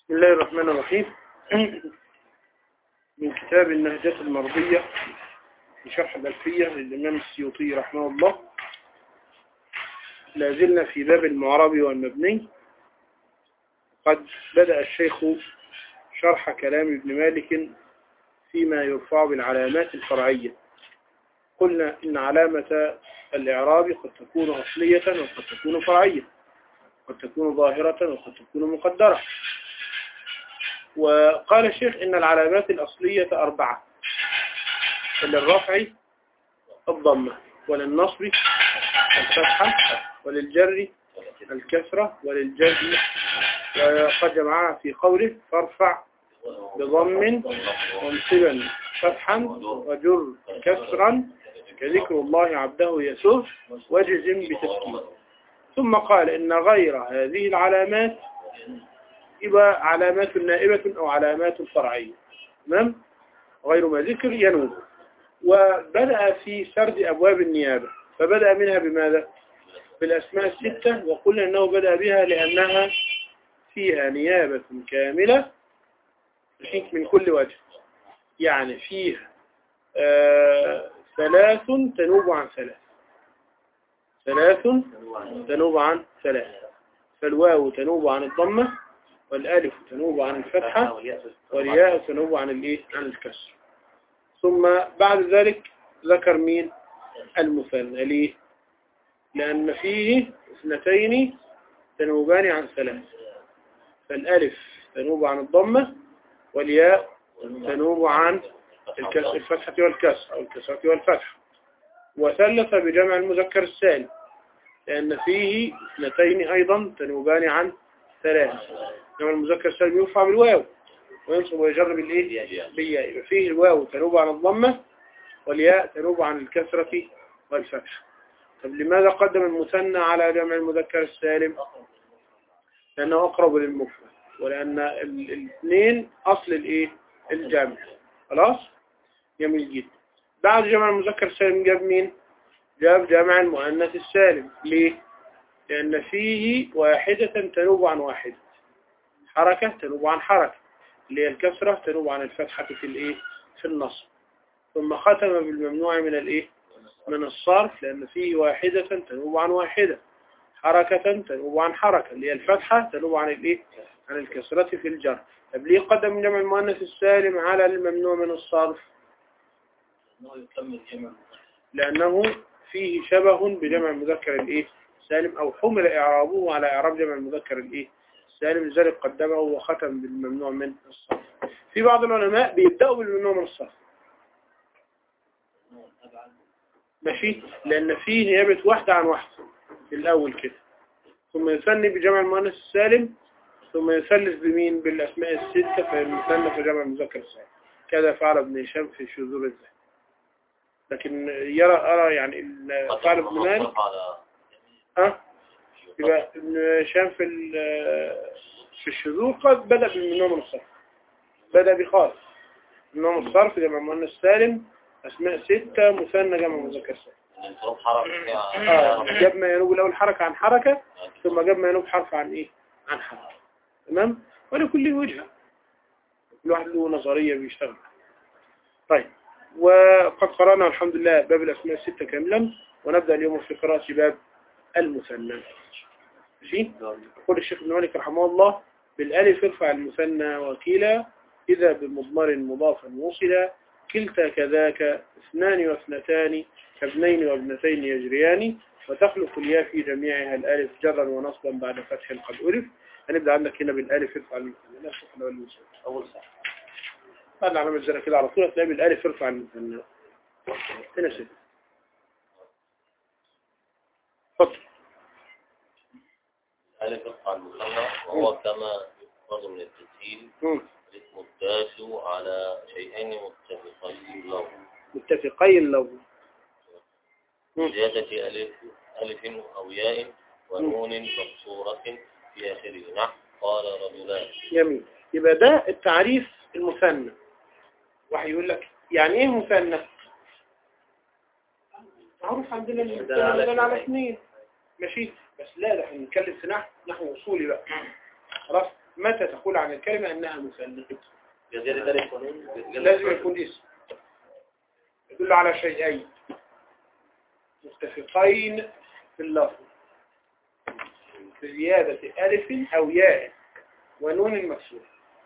بسم الله الرحمن الرحيم من كتاب النهجة المرضية بشرح الألفية للإمام السيوطي رحمه الله لا زلنا في باب المعرب والمبني قد بدأ الشيخ شرح كلام ابن مالك فيما يرفع بالعلامات الفرعية قلنا إن علامة الإعراب قد تكون أصلية وقد تكون فرعية قد تكون ظاهرة وقد تكون مقدرة وقال الشيخ إن العلامات الأصلية أربعة للرفع الضمة وللنصب الفتحة وللجر الكسرة وللجزم وقد جمعها في قوله فارفع بضم وانصبا فتحا وجر كسرا كذكر الله عبده يسوع وجزم بتسكين ثم قال إن غير هذه العلامات يبقى علامات نائبة أو علامات فرعية تمام غير ما ذكر ينوب وبدأ في سرد أبواب النيابة فبدأ منها بماذا بالأسماء الستة وقلنا أنه بدأ بها لأنها فيها نيابة كاملة من كل وجه يعني فيها آه ثلاث تنوب عن ثلاث ثلاث تنوب عن ثلاث فالواو تنوب عن الضمة والالف تنوب عن الفتحة والياء تنوب عن الايه عن الكسر ثم بعد ذلك ذكر مين المثنى ليه لأن فيه اثنتين تنوبان عن ثلاث فالالف تنوب عن الضمة والياء تنوب عن الفتحة والكسر أو الكسرة والفتحة وثلث بجمع المذكر السالم لأن فيه اثنتين أيضا تنوبان عن ثلاث جمع المذكر السالم يرفع بالواو وينصب ويجر بالايه بالياء يبقى فيه الواو تنوب عن الضمة والياء تنوب عن الكسرة والفتحة طب لماذا قدم المثنى على جمع المذكر السالم لأنه أقرب للمفرد ولأن الاثنين أصل الايه الجمع خلاص جميل جدا بعد جمع المذكر السالم جاب مين جاب جمع المؤنث السالم ليه لأن فيه واحدة تنوب عن واحدة حركة تنوب عن حركة اللي هي الكسرة تنوب عن الفتحة في الايه في النصب ثم ختم بالممنوع من الايه من الصرف لأن فيه واحدة تنوب عن واحدة حركة تنوب عن حركة اللي هي الفتحة تنوب عن الايه عن الكسرة في الجر طب ليه قدم جمع المؤنث السالم على الممنوع من الصرف لأنه فيه شبه بجمع المذكر الايه السالم أو حمل إعرابه على إعراب جمع المذكر الايه السالم لذلك قدمه وختم بالممنوع من الصرف في بعض العلماء بيبدأوا بالممنوع من الصرف ماشي لأن فيه نيابة واحدة عن واحدة في الأول كده ثم يثني بجمع المؤنث السالم ثم يثلث بمين بالأسماء الستة فيثنى في جمع المذكر السالم كذا فعل ابن هشام في شذور الذهب لكن يرى أرى يعني فعل ابن مالك ها يبقى ابن هشام في في الشذور قد بدأ بالممنوع من الصرف بدأ بخاص ممنوع من الصرف جمع المؤنث السالم أسماء ستة مثنى جمع مذكر سالم آه. جاب ما ينوب الأول حركة عن حركة ثم جاب ما ينوب حرف عن إيه عن حرف تمام ولكل وجهة كل واحد له نظرية بيشتغل طيب وقد قرأنا الحمد لله باب الأسماء الستة كاملا ونبدأ اليوم في قراءة باب المثنى ماشي يقول الشيخ ابن مالك رحمه الله بالالف ارفع المثنى وكلا إذا بمضمر مضافا وصلا كلتا كذاك اثنان واثنتان كابنين وابنتين يجريان وتخلف الياء في جميعها الالف جرا ونصبا بعد فتح قد ألف هنبدأ عندك هنا بالالف ارفع المثنى لا شيخ ولا المثنى أول صح هذا علامة الزنا كده على طول هتلاقي بالالف ارفع المثنى هنا ست اتفضل الالف ارفع المثنى وهو كما يفرض من التسهيل الاسم الدال على شيئين متفقين له متفقين له زيادة ألف ألف أو ياء ونون مكسورة في آخره نحو قال رجلان جميل يبقى ده التعريف المثنى واحد يقول لك يعني ايه مثنى معروف عندنا المثنى على اثنين ماشي بس لا ده احنا بنتكلم في نحو نحو اصولي بقى خلاص متى تقول عن الكلمة أنها مثنى بزيادة ألف ونون لازم يكون اسم يدل على شيئين متفقين في اللفظ بزيادة ألف أو ياء ونون مكسور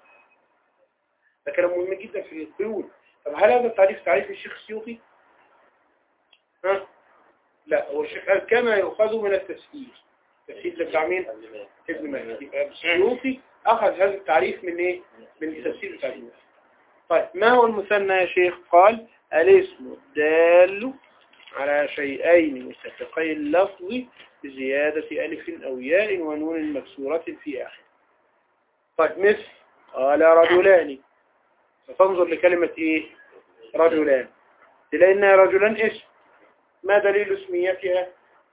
ده كلام مهم جدا في القيود طب هل هذا التعريف تعريف الشيخ السيوطي؟ ها؟ لا هو الشيخ قال كما يؤخذ من التسهيل التسهيل ده بتاع مين؟ ابن مالك يبقى السيوطي أخذ هذا التعريف من إيه؟ من التسهيل بتاع ابن مالك طيب ما هو المثنى يا شيخ؟ قال الاسم الدال على شيئين متفقي اللفظ بزيادة ألف أو ياء ونون مكسورة في آخر طيب مثل قال رجلان فتنظر لكلمة إيه رجلان تلاقي إنها رجلان اسم ما دليل اسميتها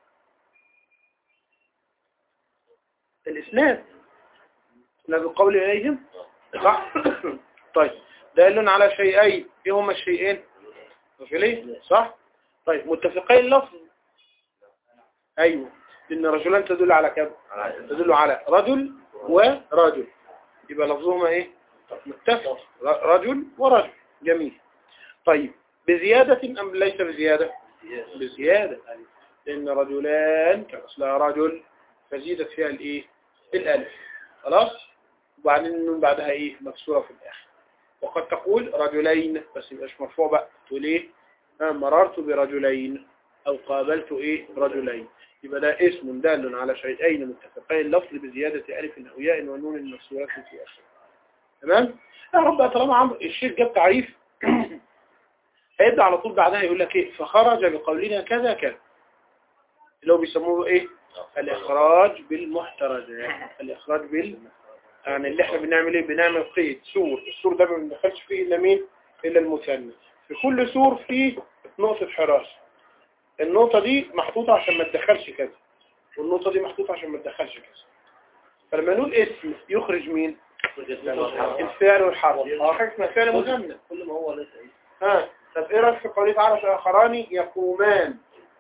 الإسناد إسناد القول إليهم صح طيب دال على شيئين إيه هما الشيئين رجلين صح طيب متفقين اللفظ أيوه لأن رجلان تدل على كم تدل على رجل ورجل يبقى لفظهما إيه متفق رجل ورجل جميل طيب بزيادة أم ليس بزيادة بزيادة لأن رجلان كان أصلها رجل فزيدت فيها الإيه الألف خلاص وبعدين من بعدها إيه مكسورة في الآخر وقد تقول رجلين بس يبقاش مرفوع بقى تقول إيه آه، مررت برجلين أو قابلت إيه رجلين يبقى ده اسم دال على شيئين متفقين لفظ بزيادة ألف أو ياء ونون مكسورة في آخر تمام يا رب طالما عمرو الشيخ جاب تعريف هيبدأ على طول بعدها يقول لك ايه فخرج بقولنا كذا كذا اللي هو بيسموه ايه الاخراج بالمحترزات الاخراج بال يعني اللي احنا بنعمل ايه بنعمل قيد سور السور ده ما بندخلش فيه الا مين الا المثنى في كل سور فيه نقطة حراسة النقطة دي محطوطة عشان ما تدخلش كذا والنقطة دي محطوطة عشان ما تدخلش كذا فلما نقول اسم يخرج مين الفعل والحرف اه حاجة اسمها فعل مثنى كل ما هو ليس إيه ها طب ايه رايك في قوله تعالى آخران يقومان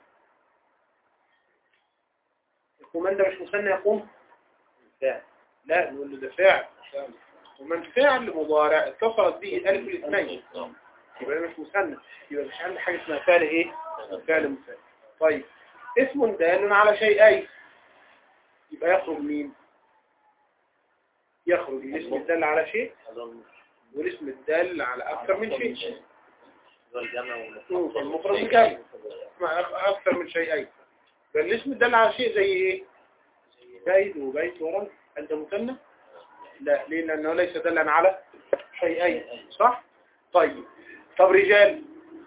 يقومان ده مش مثنى يقوم فعل لا نقول له ده فعل ومن فعل مضارع اتصلت به الالف الاثنين يبقى ده مش مثنى يبقى مش عندنا حاجه اسمها فعل ايه فعل مثنى طيب اسم دال على شيئين يبقى يخرج مين يخرج الاسم الدال على شيء والاسم الدال على اكثر من شيء والجمع المفرد الجمع مع أكثر من شيئين فالاسم الدل على شيء زي إيه؟ زيد وبيت ورجل أنت مثنى؟ لا ليه؟ لأنه ليس دلا على شيئين صح؟ طيب طب رجال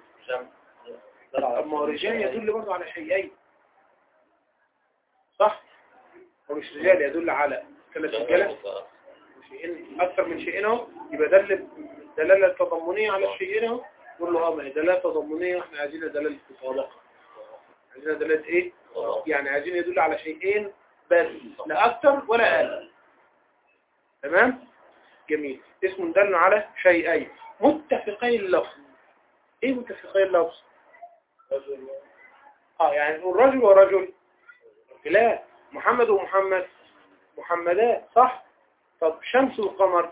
طب ما هو رجال يدل برضه على شيئين صح؟ ومش رجال يدل على ثلاث رجالات شيئين أكثر من شيئين اهو يبقى دل دلالة تضمنية على الشيئين اهو نقول له اه ما هي دلالة تضمنية واحنا عايزين دلالة مطابقة عايزين دلالة ايه؟ يعني عايزين يدل على شيئين بس لا أكثر ولا أقل تمام؟ جميل اسم دل على شيئين متفقي اللفظ ايه متفقي اللفظ؟ اه يعني نقول رجل ورجل لا محمد ومحمد محمدات صح؟ طب شمس وقمر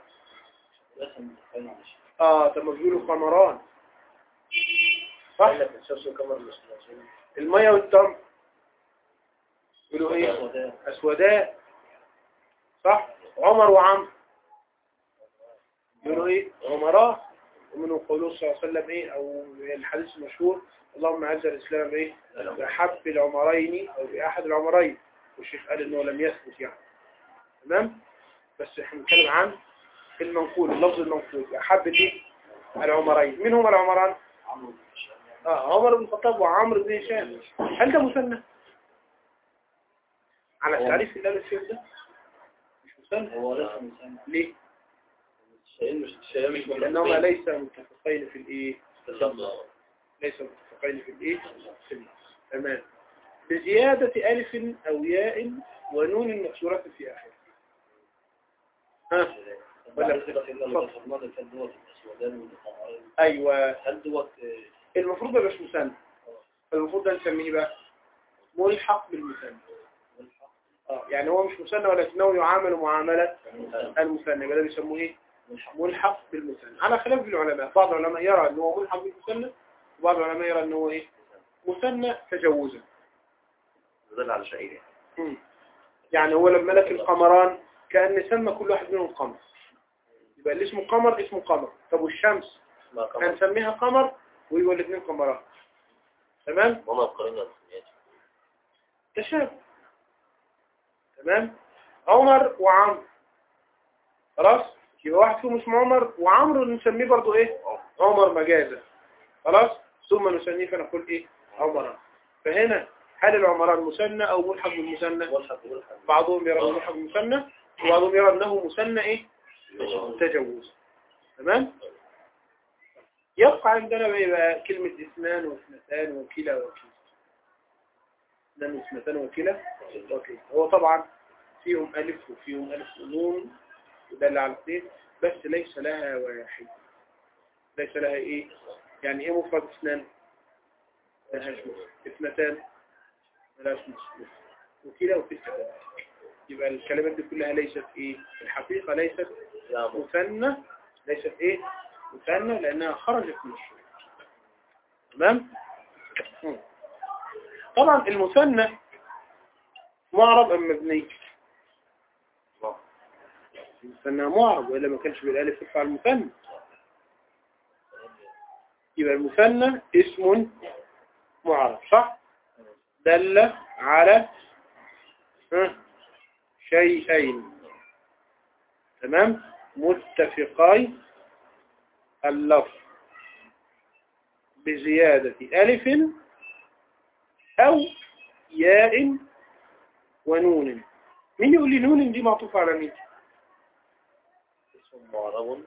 اه طب ما بيقولوا قمران صح المية والتمر يقولوا ايه اسوداء صح عمر وعمر يقولوا ايه عمراء ومنهم قوله صلى الله عليه وسلم ايه او الحديث المشهور اللهم اعز الاسلام ايه بحب العمرين او باحد العمرين والشيخ قال انه لم يثبت يعني تمام بس احنا بنتكلم عن المنقول اللفظ المنقول احب الايه العمرين من هما العمران اه عمر بن الخطاب وعمرو بن هشام هل ده مثنى على تعريف الله الشيخ ده مش مثنى هو ليس مثنى ليه الشيئين مش الشيئين مش لانهما ليس متفقين في الايه بالظبط ليس متفقين في الايه في ال- تمام بزيادة ألف أو ياء ونون مكسورة في آخر ها أيوة هل دوت المفروض ده مش مثنى المفروض ده نسميه بقى ملحق بالمثنى اه يعني هو مش مثنى ولكنه يعامل معاملة المثنى يبقى ده بيسموه ايه ملحق بالمثنى على خلاف العلماء بعض العلماء يرى ان هو ملحق بالمثنى وبعض العلماء يرى ان هو ايه مثنى تجوزا يدل على شيء مم. يعني هو لما لك القمران كأن سمى كل واحد منهم قمر يبقى اللي اسمه قمر اسمه قمر طب والشمس ما كمان هنسميها قمر ويبقى الاثنين قمران تمام وما قرينا التسميات تشابه تمام عمر وعمرو خلاص يبقى واحد فيهم اسمه عمر وعمرو نسميه برضو ايه عمر مجازا خلاص ثم نسميه فنقول ايه عمران فهنا هل العمران مثنى او ملحق بالمثنى ملحق ملحق بعضهم يرى انه ملحق بالمثنى وبعضهم يرى انه مثنى ايه تجوز تمام يبقى عندنا بقى, بقى كلمة اثنان واثنتان وكلا وكلا اثنان واثنتان وكلا وكلا هو طبعا فيهم ألف وفيهم ألف ونون يدل على اثنين بس ليس لها واحد ليس لها ايه يعني ايه مفرد اثنان ملهاش مفرد اثنتان ملهاش مفرد وكلا وكلا يبقى الكلمات دي كلها ليست ايه في الحقيقة ليست لا م- مثنى ليست ايه مثنى لانها خرجت من الشروط تمام مم. طبعا المثنى معرب ام مبني المثنى معرب والا ما كانش بالالف ترفع المثنى يبقى المثنى اسم معرب صح دل على ها، شيئين تمام متفقاي اللفظ بزيادة ألف أو ياء ونون مين يقول لي نون دي معطوفة على مين اسم معرب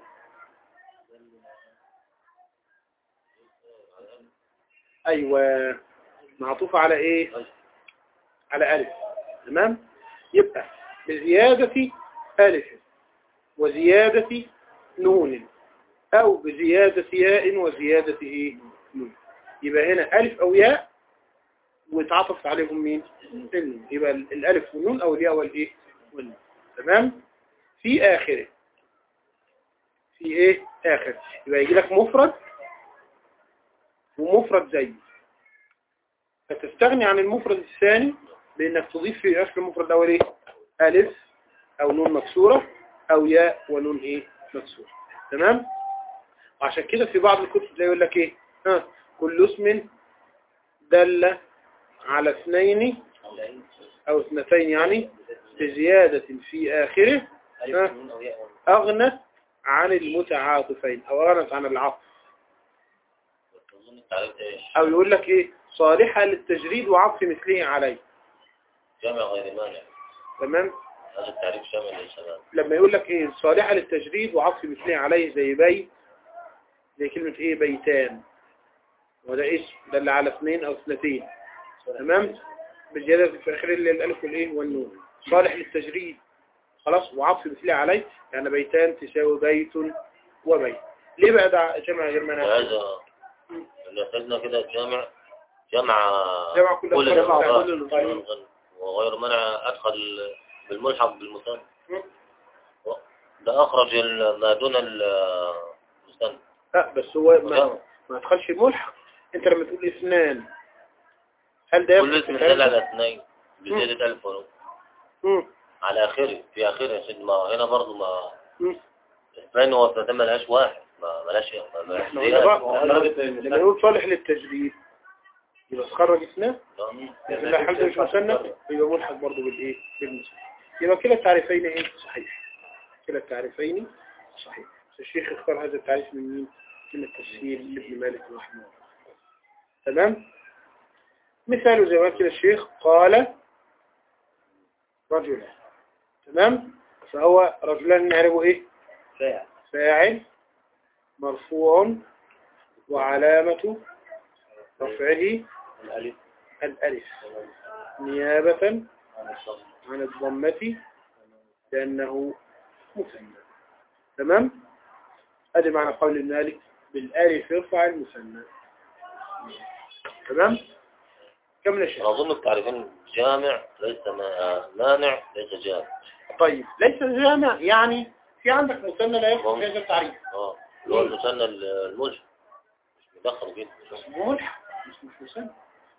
أيوة معطوفة على إيه على ألف تمام يبقى بزيادة ألف وزيادة نون أو بزيادة ياء وزيادة إيه نون يبقى هنا ألف أو ياء وتعطف عليهم مين النون يبقى ال- الألف والنون أو الياء والإيه والنون تمام في آخره في إيه آخر يبقى يجي لك مفرد ومفرد زيه فتستغني عن المفرد الثاني بأنك تضيف في آخر المفرد الأول إيه ألف أو نون مكسورة أو ياء ونون إيه مكسورة تمام عشان كده في بعض الكتب تلاقي يقول لك إيه ها كل اسم دل على اثنين أو اثنتين يعني بزيادة في آخره ألف نون أو ياء ونون. أغنت عن المتعاطفين أو أغنت عن العطف تظن التعريف ده ايش أو يقول لك إيه صالحة للتجريد وعطف مثله عليه جامع غير مانع تمام هذا التعريف شامل يا شباب لما يقول لك إيه صالحة للتجريد وعطف مثله عليه زي بيت زي كلمة إيه بيتان وده اسم دل على اثنين أو اثنتين تمام بالزيادة في آخر اللي الألف والإيه والنون صالح للتجريد خلاص وعطف مثله عليه يعني بيتان تساوي بيت وبيت ليه بقى ده جمع غير مناسب هذا اللي احتاجنا كده جامع جمع جمع كل كل الأفراد. الأفراد. كل الأفراد. وغير منع أدخل بالملحق بالمثنى مم. ده أخرج ال- ما دون المثنى لا بس هو ما, وجمع. ما تدخلش الملحق انت لما تقول اثنان هل ده كل يدخل اسم في دل الثالثة؟ على اثنين بزيادة ألف ونون مم. على آخره في آخره يا سيدي ما هنا برضه ما مم. اثنين واثنتين ما لهاش واحد ما ما لهاش ما لهاش احنا قلنا زيادة. بقى درجة لما المثال. نقول صالح للتجريد يبقى تخرج اثنان لا. لكن لا حل مش مثنى يبقى ملحق برضه بالايه بالمثنى يبقى كلا التعريفين ايه صحيح كلا التعريفين صحيح بس الشيخ اختار هذا التعريف من مين من التسهيل لابن مالك رحمه الله تمام مثاله زي ما كده الشيخ قال رجل تمام فهو رجلان نعرفه ايه فاعل فاعل مرفوع وعلامة رفعه الألف الألف نيابة عن الصف عن الضمة لأنه مثنى تمام هذا معنى قول ابن مالك بالألف يرفع المثنى تمام كمل يا شيخ أظن التعريفين جامع ليس ما- مانع ليس جامع طيب ليس جامع يعني في عندك مثنى لا يخرج هذا التعريف اه اللي هو المثنى الملحق مش مدخل فيه اسمه ملحق مش مش مثنى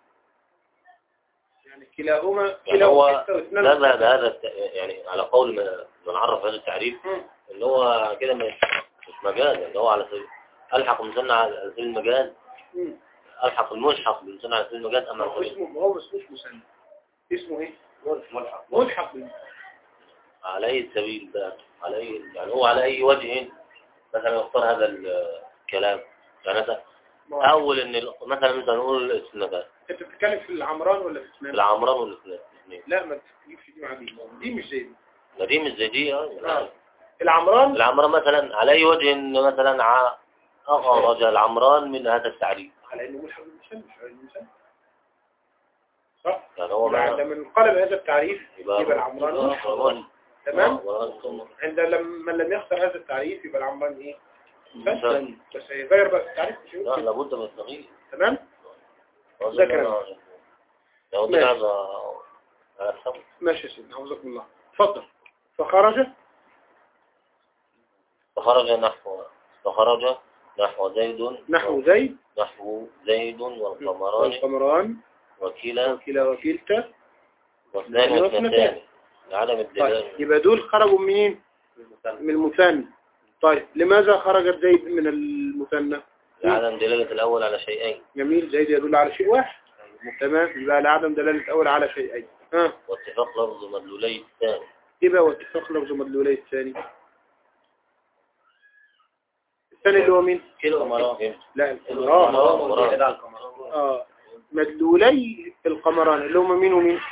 يعني كلاهما يعني كلاهما هو ستة واثنان ذهب هذا الت- يعني على قول ما- من عرف هذا التعريف مم. اللي هو كده مش مش مجاز اللي هو على سبيل ألحق المثنى على سبيل المجاز مم. ألحق الملحق بالمثنى على سبيل المجاز أما هو على سبيل- اسمه هو بس مش مثنى اسمه ايه ملحق ملحق بالمثنى. على أي سبيل بقى على أي يعني هو على أي وجه مثلا يختار هذا الكلام يعني مثلا ما- أول إن ال- مثلا مثلا نقول السنتان انت بتتكلم في العمران ولا في اسنان العمران والاثنين لا ما تجيبش دي مع دي دي مش زي دي ما دي مش زي دي اه العمران العمران مثلا على أي وجه إن مثلا ع- أخرج العمران من هذا التعريف على انه ملحق بالمثنى مش على المثنى صح يعني هو بعد بقى من قلب هذا التعريف يبقى يبقى العمران يبقى ملحق عمران. تمام عمران ثم عند لما لم يختار هذا التعريف يبقى العمران ايه مثنى. مثنى بس هيغير بقى التعريف مش لا يمكن. لابد من التغيير تمام أظن ذكر. أنا- لو دي ماشي. لعبة على الحب ماشي يا سيدنا حفظكم الله اتفضل فخرج فخرج نحو فخرج نحو زيد نحو زيد نحو زيد والقمران والقمران وكلا وكلا وكلتا واثنان واثنتان. واثنتان لعدم طيب الدلالة يبقى دول خرجوا منين من المثنى طيب لماذا خرجت زيد من المثنى لعدم دلالة الأول على شيئين جميل زيد يدل على شيء واحد تمام يبقى لعدم دلالة أول على شيئين ها واتفاق لفظ مدلولي الثاني يبقى واتفاق لفظ مدلولي الثاني الثاني اللي هو مين كلا قمران لا القمران القمران. اه مدلولي القمران اللي هم مين ومين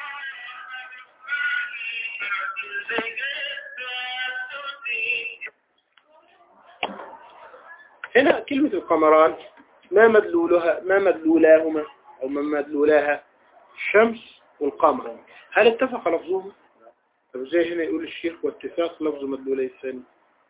هنا كلمة القمران ما مدلولها ما مدلولاهما أو ما مدلولاها الشمس والقمر هل اتفق لفظهم؟ طب ازاي هنا يقول الشيخ واتفاق لفظ مدلولي الثاني؟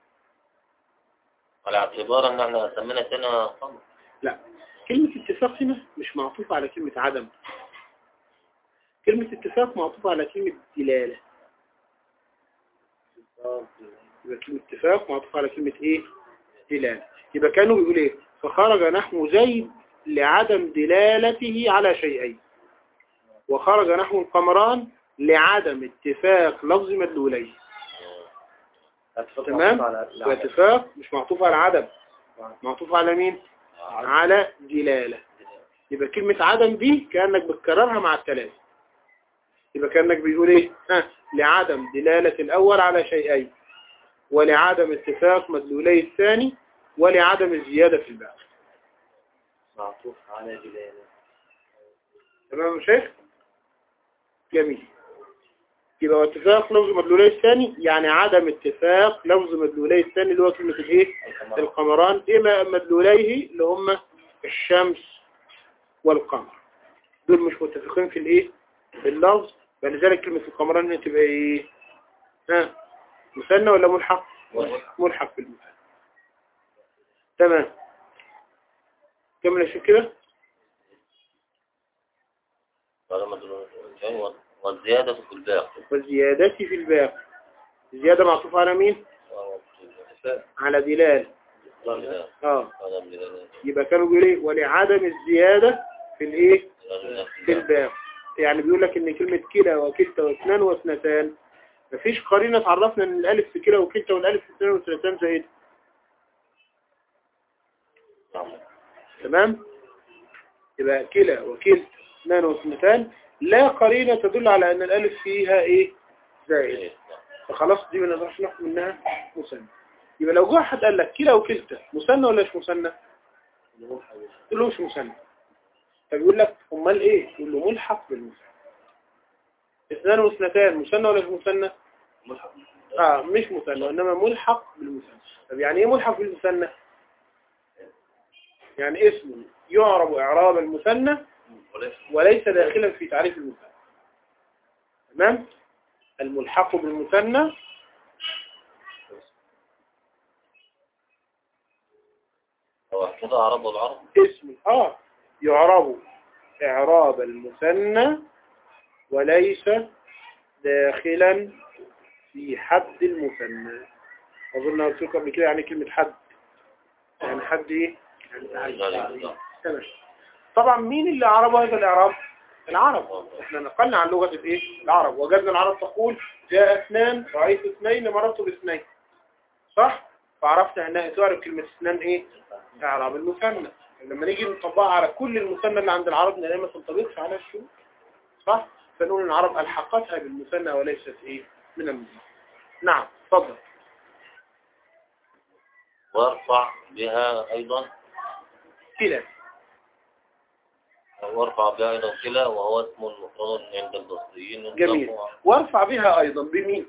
على اعتبار ان احنا سمينا سنة قمر لا كلمة اتفاق هنا مش معطوفة على كلمة عدم كلمة اتفاق معطوفة على كلمة دلالة يبقى كلمة اتفاق معطوفة على كلمة ايه دلالة يبقى كانوا بيقول ايه فخرج نحو زيد لعدم دلالته على شيئين وخرج نحو القمران لعدم اتفاق لفظ مدلوليه تمام واتفاق مش معطوف على عدم معطوف على مين على دلالة يبقى كلمة عدم دي كأنك بتكررها مع الثلاثة يبقى كأنك بيقول ايه ها لعدم دلالة الأول على شيئين ولعدم اتفاق مدلولي الثاني ولعدم الزيادة في البعض معطوف على دلالة تمام يا شيخ جميل يبقى اتفاق لفظ مدلولي الثاني يعني عدم اتفاق لفظ مدلولي الثاني اللي هو كلمة الايه القمران إما مدلوليه اللي هم الشمس والقمر دول مش متفقين في الايه في اللفظ فلذلك كلمة القمران هنا تبقى ايه ها مثنى ولا ملحق ملحق في المثنى تمام كمل يا شيخ كده هذا مدلول الثاني والزيادة في الباقي والزيادة في الباقي الزيادة معطوفة على مين على دلال اه هذا من دلالة يبقى كانوا بيقولوا ايه ولعدم الزيادة في الايه في الباقي يعني بيقول لك ان كلمة كلا وكلتا واثنان واثنتان مفيش قرينة تعرفنا ان الالف في كلا وكلتا والالف في اثنان واثنتان زائد تمام يبقى كلا وكلتا اثنان واثنتان لا قرينة تدل على ان الالف فيها ايه زائد فخلاص دي ما نقدرش نحكم انها مثنى يبقى لو جه حد قال لك كلا وكلتا مثنى ولا مش مثنى تقول له مش مثنى فبيقول لك امال ايه تقول له ملحق بالمثنى اثنان واثنتان مثنى ولا مش مثنى اه مش مثنى انما ملحق بالمثنى طب يعني ايه ملحق بالمثنى يعني اسم يعرب اعراب المثنى وليس داخلا في تعريف المثنى تمام الملحق بالمثنى هو كده عرب العرب اسم اه يعرب إعراب المثنى وليس داخلا في حد المثنى أظن قلت لكم قبل كده يعني كلمة حد يعني حد إيه؟ يعني تمام طبعا مين اللي عربه هذا الإعراب؟ العرب احنا نقلنا عن لغة الايه؟ العرب وجدنا العرب تقول جاء اثنان رأيت اثنين مررت باثنين صح؟ فعرفت انها تعرف كلمة اثنان ايه؟ اعراب المثنى لما نيجي نطبقها على كل المثنى اللي عند العرب نلاقيها ما تنطبقش على الشو صح؟ فنقول ان العرب الحقتها بالمثنى وليست ايه؟ من المثنى نعم اتفضل وارفع بها أيضا كلا وارفع بها أيضا كلا وهو اسم مفرد عند البصريين جميل يطلق وارفع بها ايضا بمين؟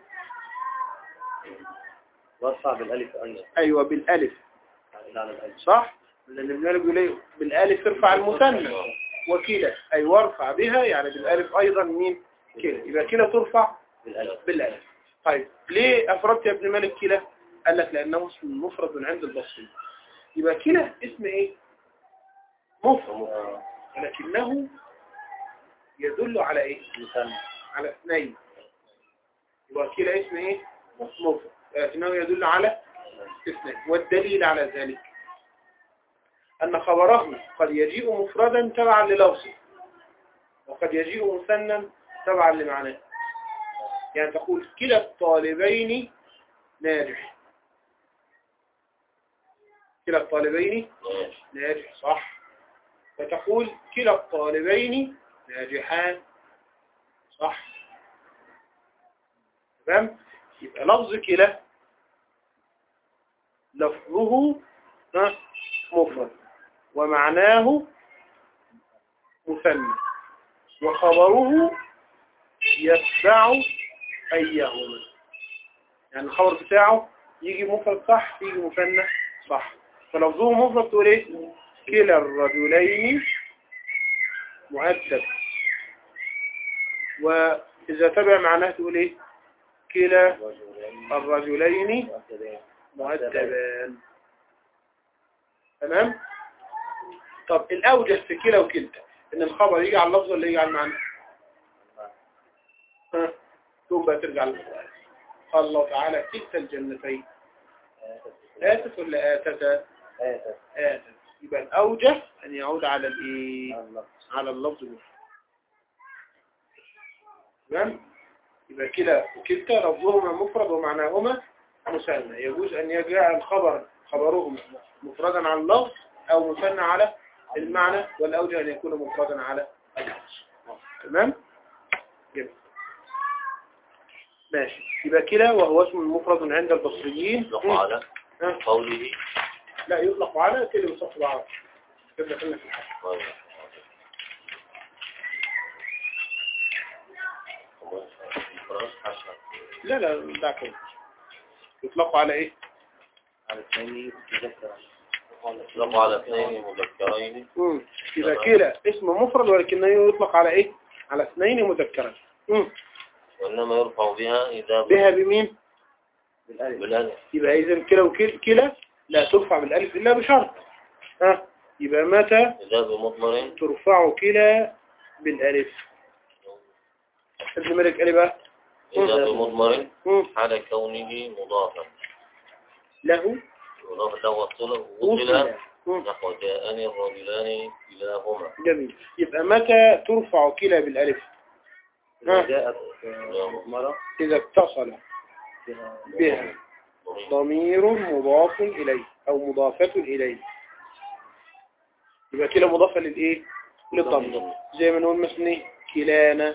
وارفع بالالف ايضا ايوه بالالف يعني على الالف صح؟ لان ابن مالك بيقول ايه؟ بالالف ارفع المثنى وكلا اي وارفع بها يعني بالالف ايضا مين؟ كلا يبقى كلا ترفع بالالف بالالف طيب ليه افردت يا ابن مالك كلا؟ قال لك لانه اسم مفرد عند البصري يبقى كلا اسم ايه؟ مفرد ولكنه يدل على ايه؟ مثنى على اثنين يبقى كلا اسم ايه؟ مفرد لكنه يدل على اثنين والدليل على ذلك أن خبره قد يجيء مفردا تبعا للفظه وقد يجيء مثنى تبعا لمعناه يعني تقول كلا الطالبين ناجح كلا الطالبين ناجح صح فتقول كلا الطالبين ناجحان صح تمام يبقى لفظ كلا لفظه ها، مفرد ومعناه مثنى وخبره يتبع أيهما يعني الخبر بتاعه يجي مفرد صح يجي مثنى صح فلفظه مفرد تقول ايه كلا الرجلين مؤدب وإذا تبع معناه تقول ايه كلا رجلين الرجلين مؤدبين مؤدبان تمام طب الأوجه في كلا وكلتا إن الخبر يجي على اللفظ ولا يجي على المعنى ها ثم بقى ترجع للسؤال قال الله تعالى كلتا الجنتين آتت ولا آتتا آتت آتت يبقى الأوجه أن يعود على الإيه الله على اللفظ المفرد تمام يبقى كلا وكلتا لفظهما مفرد ومعناهما مثنى يجوز أن يجاء الخبر خبرهما مفردا على اللفظ أو مثنى على المعنى والأوجه أن يكون مفردا على اللفظ تمام جميل ماشي يبقى كلا وهو اسم مفرد عند البصريين يطلق على ها؟ قوله لا يطلق على كلمة صف العرب كده كنا في الحق طيب. لا لا ده كده يطلق على ايه على الثاني تذكر يطلق على اثنين مذكرين مم. يبقى كلا اسم مفرد ولكنه يطلق على ايه على اثنين مذكرا مم. وإنما يرفع بها إذا بها بمين بالالف بالألف يبقى اذا كلا وكلا لا ترفع بالالف الا بشرط ها يبقى متى إذا بمضمر ترفع كلا بالالف ابن مالك قال إيه بقى إذا بمضمر مم. حال كونه مضافا له مضافا له وصله وصل وصل مم. نحو جاءني الرجلان كلاهما جميل يبقى متى ترفع كلا بالالف ها. إذا جاءت مضمرة اذا اتصل بها بها ضمير مضاف إليه أو مضافة إليه يبقى كلا مضافة للإيه؟ للضمير زي ما نقول مثلا إيه؟ كلانا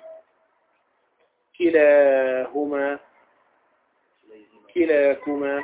كلاهما كلاكما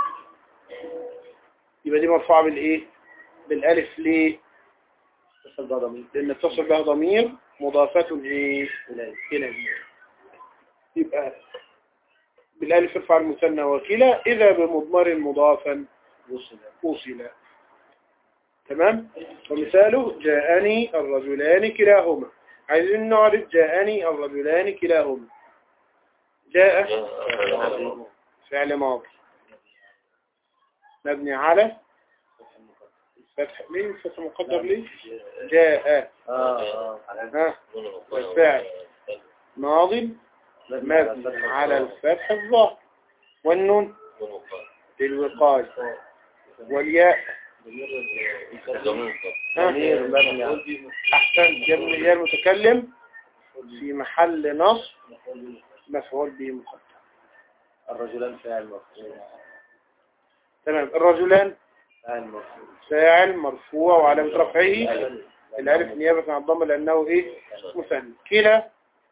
يبقى دي مرفوعة بالإيه؟ بالألف ليه؟ تصل بها ضمير لأن اتصل بها ضمير مضافة إيه؟ إليه إليه يبقى بالالف ارفع المثنى وكلا إذا بمضمر مضافا وصل وصل تمام ومثاله جاءني الرجلان كلاهما عايزين نعرف جاءني الرجلان كلاهما جاء جاء فعل ماضي مبني على فتح مين فتح مقدر ليه جاء اه اه على ها نون الوقاية بالفعل. ماض مبني على الفتح الظاهر والنون نون الوقاية للوقاية والياء ضمير ها؟ ضمير مبني على أحسن جبن ياء المتكلم في محل نصب مفعول به مقدر الرجلان فاعل مرفوع تمام الرجلان فاعل مرفوع فاعل مرفوع وعلامة رفعه ألف. الألف نيابة عن الضم لأنه إيه مثنى كلا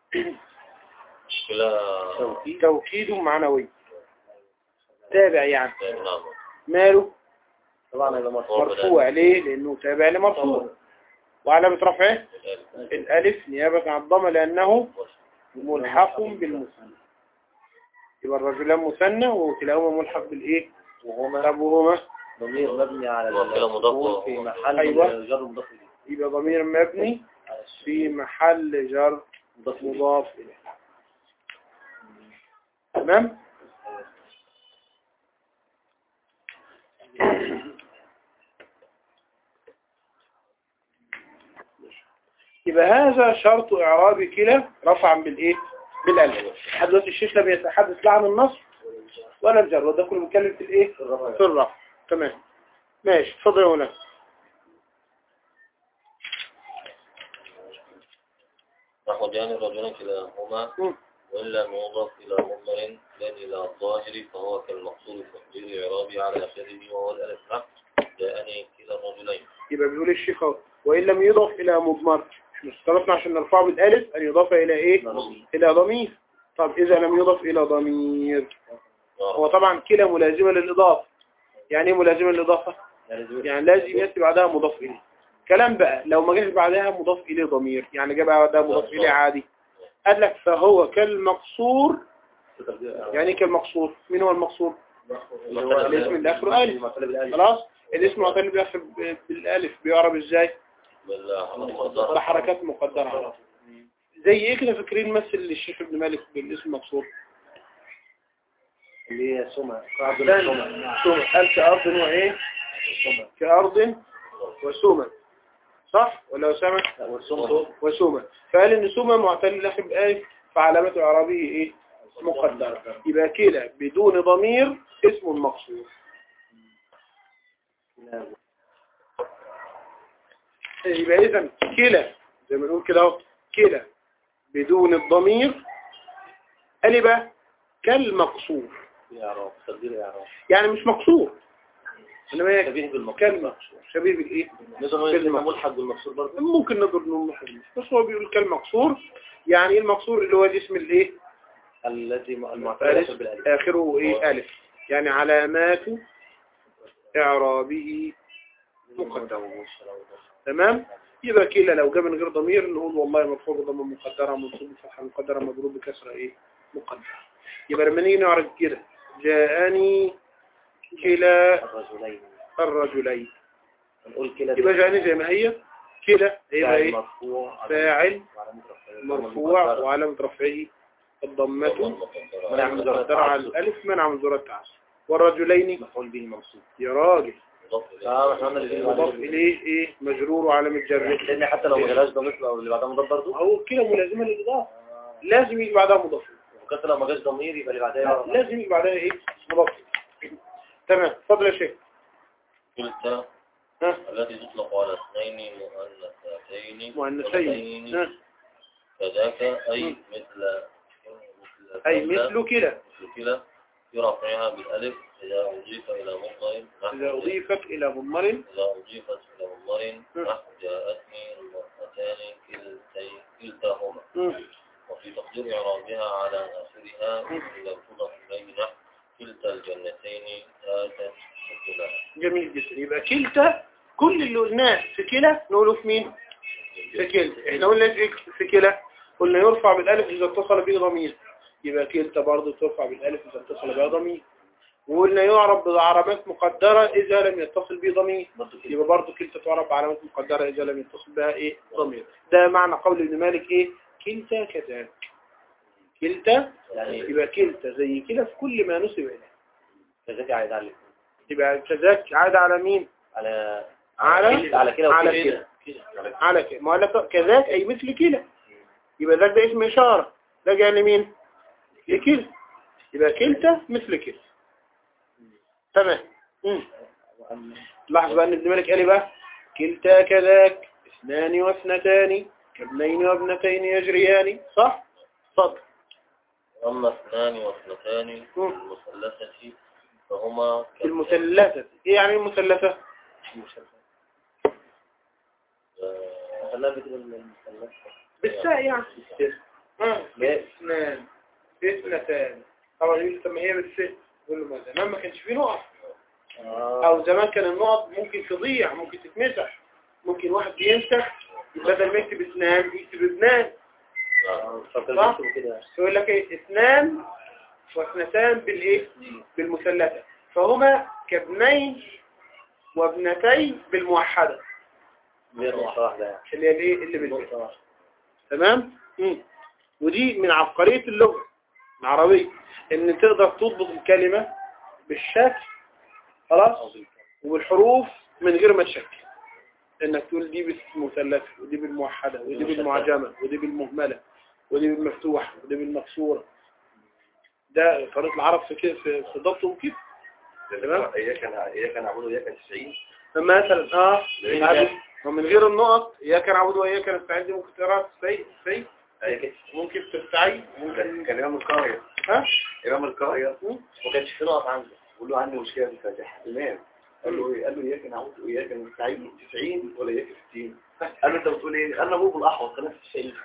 كلا توكيد توكيد معنوي تابع يعني نعم ماله طبعا هذا مرفوع مرفوع ليه لأنه تابع لمرفوع وعلامة رفعه الألف. الألف نيابة عن الضم لأنه ملحق بالمثنى يبقى الرجلان مثنى وكلاهما ملحق بالإيه وهما طب وهما ضمير مبني على وكلا مضاف السكون في محل أيوة. جر مضاف إليه يبقى ضمير مبني على السكون. في محل جر مضاف إليه. مضاف إليه تمام يبقى هذا شرط إعراب كلا رفعا بالإيه بالألف لحد دلوقتي الشيخ لم يتحدث لا عن النصب ولا الجر وده كله بيتكلم في الإيه في الرفع تمام ماشي اتفضل يا مولانا نحو جانب الرجلين كلاهما مم. وإن لم يضف إلى مضمر لا إلى الظاهر فهو كالمقصود في تقدير إعرابه على آخره وهو الألف نحو جاءني كلا الرجلين يبقى بيقول الشيخ اهو وإن لم يضف إلى مضمر احنا اشترطنا عشان نرفعه بالألف أن يضاف إلى إيه ضمير. إلى ضمير طب إذا لم يضف إلى ضمير هو طبعا كلا ملازمة للإضافة يعني إيه ملازمة للإضافة يعني زوج. يعني لازم يأتي بعدها مضاف إليه كلام بقى لو ما جاش بعدها مضاف إليه ضمير يعني جاء بعدها مضاف إليه عادي قال لك فهو كالمقصور يعني إيه كالمقصور مين هو المقصور اللي هو الاسم اللي آخره ألف. المعتل بالألف. خلاص الاسم معتل بالآخر ب- بالألف بيعرب إزاي بالله بحركات مقدرة على طول. زي ايه كده فاكرين مثل الشيخ ابن مالك بالاسم مقصور اللي هي سمع قاعد ثاني السمع سمع قال كأرض وإيه السمع كأرض وسمع صح ولا أسامة لا، والسمع وسمع فقال إن سمع معتل الآخر بآلف فعلامة إعرابه إيه مقدرة يبقى كده بدون ضمير اسم مقصور يبقى إذا كلا زي ما نقول كده اهو كلا بدون الضمير قال إيه بقى كالمقصور إعراب تقدير إعراب يعني مش مقصور انما هي شبيه بالمقصود كلمة شبيه بالايه نقدر نقول كلمة. إنه ملحق بالمقصود برضه ممكن نقدر نقول محرم بس هو بيقول كالمقصور يعني ايه المقصور اللي هو جسم الايه الذي المعتل ألف بالألف اخره ايه الف يعني علامات اعرابه مقدرة تمام يبقى كلا لو جاء من غير ضمير نقول والله مرفوع بضمه مقدره منصوب بفتحه مقدره مضروب بكسره ايه مقدره يبقى لما نيجي نعرف كده جاءني كلا الرجلين الرجلين نقول كلا يبقى جاءني زي ما هي كلا يبقى فاعل ايه مرفوع على- فاعل وعلامة رفعه. مرفوع وعلامة رفعه الضمة منع من مقدرة على الألف منع من ذرة التعسف والرجلين مفعول به منصوب يا راجل اه احنا قلنا اللي مضاف إليه إيه مجرور وعلامة جره لان حتى لو ما جالاش ضمير او اللي بعدها مضاف برضه هو كده ملازمة للإضافة لازم يجي بعدها مضاف وكذا لو ما جاش ضمير يبقى اللي بعدها لا، يعرف. لازم يجي بعدها إيه مضاف تمام اتفضل يا شيخ كلتا ها التي تطلق على اثنين مؤنثتين مؤنثين ها كذاك أي مثل مثل أي كلا، مثل كده مثل كلا في رفعها بالألف إذا أضيف إلى مضمر نحو إذا أضيفت إلى مضمر إذا أضيفت إلى مضمر نحو جاءتني المرأتان كلتي كلتاهما مم. وفي تقدير إعرابها على آخرها إذا تضف إليه نحو كلتا الجنتين آتت أكلها جميل جدا يبقى كلتا كل اللي قلناه في كلا نقوله في مين في كلتا احنا قلنا ايه في كلا قلنا يرفع بالالف اذا اتصل به ضمير يبقى كلتا برضه ترفع بالالف اذا اتصل بها ضمير وقلنا يعرب بعلامات مقدرة اذا لم يتصل به ضمير برضه كده. يبقى برضه كلتا تعرب بعلامات مقدرة اذا لم يتصل بها ايه ضمير ده معنى قول ابن مالك ايه كلتا كذلك كلتا يعني يبقى كلتا زي كده في كل ما نسب اليه كذلك عايد على يبقى كذلك عاد على مين على على على كده على وكده. كده على كده ما قال لك كذاك أي مثل كلا يبقى ذاك ده اسم إشارة ده جاي لمين لكلا يبقى كلتا مثل كلا تمام مم. لاحظ بقى ان ابن مالك قال إيه بقى كلتا كذاك اثنان واثنتان كابنين وابنتين يجريان صح صدق أما اثنان واثنتان مم. المثلثة فهما كالآتي. المثلثة ايه يعني المثلثة آه، خلاها بكده المثلث. بالساء يعني اه اثنان اثنتان طبعا يقول طب ما هي بالساء يقول له ما زمان ما كانش فيه نقط آه. او زمان كان النقط ممكن تضيع ممكن تتمسح ممكن واحد بينسخ بدل ما يكتب اثنان يكتب اثنان آه. فكان صح؟ بيكتبوا كده يقول لك ايه اثنان واثنتان بالايه بالمثلثة فهما كابنين وابنتين بالموحدة غير نقطة واحدة يعني اللي هي الايه اللي بالبيت نقطة واحدة تمام مم. ودي من عبقرية اللغة العربية ان تقدر تضبط الكلمة بالشكل خلاص وبالحروف من غير ما تشكل انك تقول دي بالمثلثة ودي بالموحدة ودي بالمعجمة ودي بالمهملة ودي بالمفتوحة ودي بالمكسورة ده طريقة العرب في كده في في ضبطهم كده تمام إياك أنا إياك نعبد وإياك نستعين مثلا اه ليه؟ عارف؟ ومن غير النقط اياك نعبد واياك نستعين دي ممكن تقراها سي سي أياك ممكن تستعين ممكن كان إمام القرية ها إمام القرية مم. ما كانش في نقط عنده بقول له عندي مشكلة في الفاتحة إمام قال له إيه؟ قال له إياك نعبد وإياك نستعين 90 ولا إياك 60 قال له أنت بتقول إيه؟ قال له أبوه بالأحوص أنا في الشيء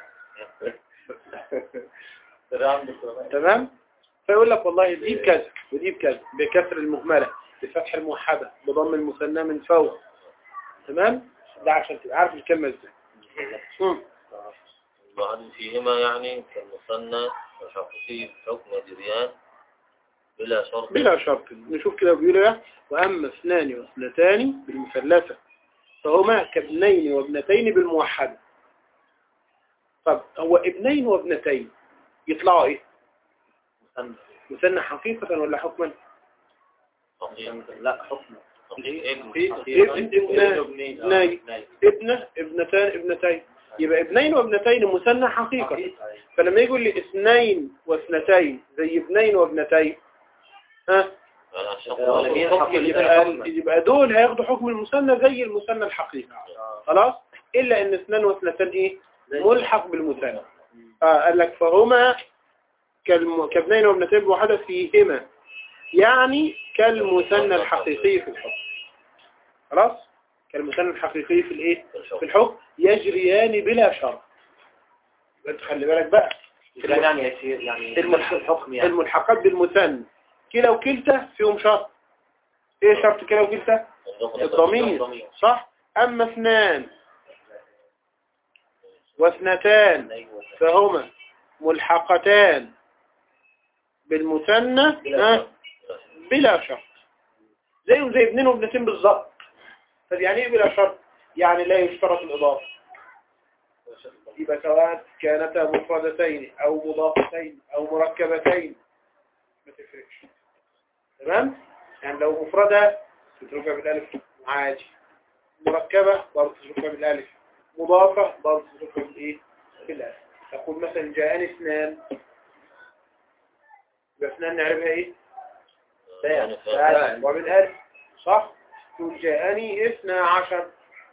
ده عنده كمان. تمام فيقول لك والله دي بكذا ودي بكذا بكسر المهملة بفتح الموحدة بضم المثنى من فوق تمام ده عشان تبقى عارف الكلمة ازاي مم. وعن فيهما يعني كالمثنى والحقيقي حكم جريان بلا شرط بلا شرط نشوف كده بيقول ايه واما اثنان واثنتان بالمثلثة فهما كابنين وابنتين بالموحدة طب هو ابنين وابنتين يطلعوا ايه مثنى. مثنى حقيقة ولا حكما حقيقي لا حكم حقيقي ابن ابنين ابنة ابنتان ابنتين يبقى ابنين وابنتين مثنى حقيقة فلما يقول لي اثنين واثنتين زي ابنين وابنتين ها يعني عشان ولا مين خلاص. حق اللي يبقى, حكما. يبقى دول هياخدوا حكم المثنى زي المثنى الحقيقي خلاص الا ان اثنان واثنتان ايه ملحق بالمثنى آه قال لك فهما كالم... كابنين وابنتين بوحدة فيهما يعني كالمثنى الحقيقي في الحكم خلاص كالمثنى الحقيقي في الايه في الحكم يجريان بلا شرط يبقى انت خلي بالك بقى يعني يعني يصير يعني الملحق- الحكم يعني الملحقات بالمثنى كلا وكلتا فيهم شرط ايه شرط كلا وكلتا الضمير صح اما اثنان واثنتان فهما ملحقتان بالمثنى ها، بلا شرط زيهم زي ابنين وابنتين بالظبط طب يعني ايه بلا شرط يعني لا يشترط الاضافه يبقى سواء كانتا مفردتين او مضافتين او مركبتين ما تفرقش تمام يعني لو مفردة تتركها بالالف عادي مركبة برضه تتركها بالالف مضافة برضه تتركها بالايه بالالف تقول مثلا جاءني اثنان يبقى اثنان نعرفها ايه يعني فاعل وبالالف صح تقول جاءني اثنا عشر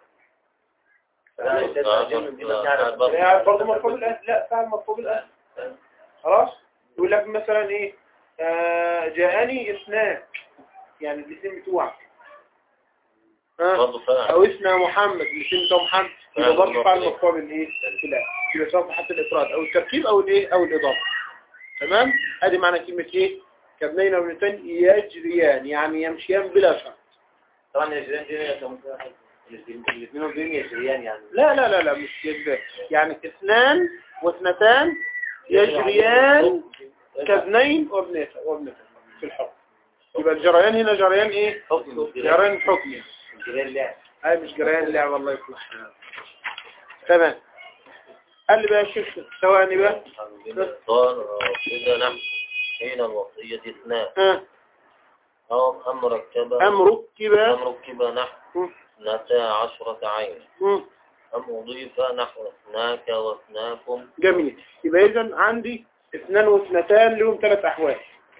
لا برضه مرفوع بالالف لا فاعل مرفوع بالالف خلاص يقول لك مثلا ايه آه جاءني اثنان يعني الاثنين بتوعك ها برضه فاعل او اسمه محمد الاثنين بتوع محمد يبقى فاعل برضه فاعل مرفوع. مرفوع بالايه بالالف يبقى سواء حتى الافراد او التركيب او الايه او الاضافه تمام ادي معنى كلمه ايه كابنين وابنتين يجريان يعني يمشيان بلا شرط طبعا الجيران دي هي كمان الاثنين وبين يجريان يعني لا لا لا لا مش يجريان يعني اثنان واثنتان يجريان كابنين وابنتين وابنتين في الحكم يبقى الجريان هنا جريان ايه حكم جريان حكمي الجيران لا هاي مش جريان لعب الله يصلح تمام قال لي بقى يا شيخ ثواني بقى قال كذا نحن حين الوصية اثنان ها أو أم ركب أم ركب أم ركب نحو اثنتا عشرة عين مم. أم أضيف نحو اثناك واثناكم جميل يبقى اذا عندي اثنان واثنتان لهم ثلاث احوال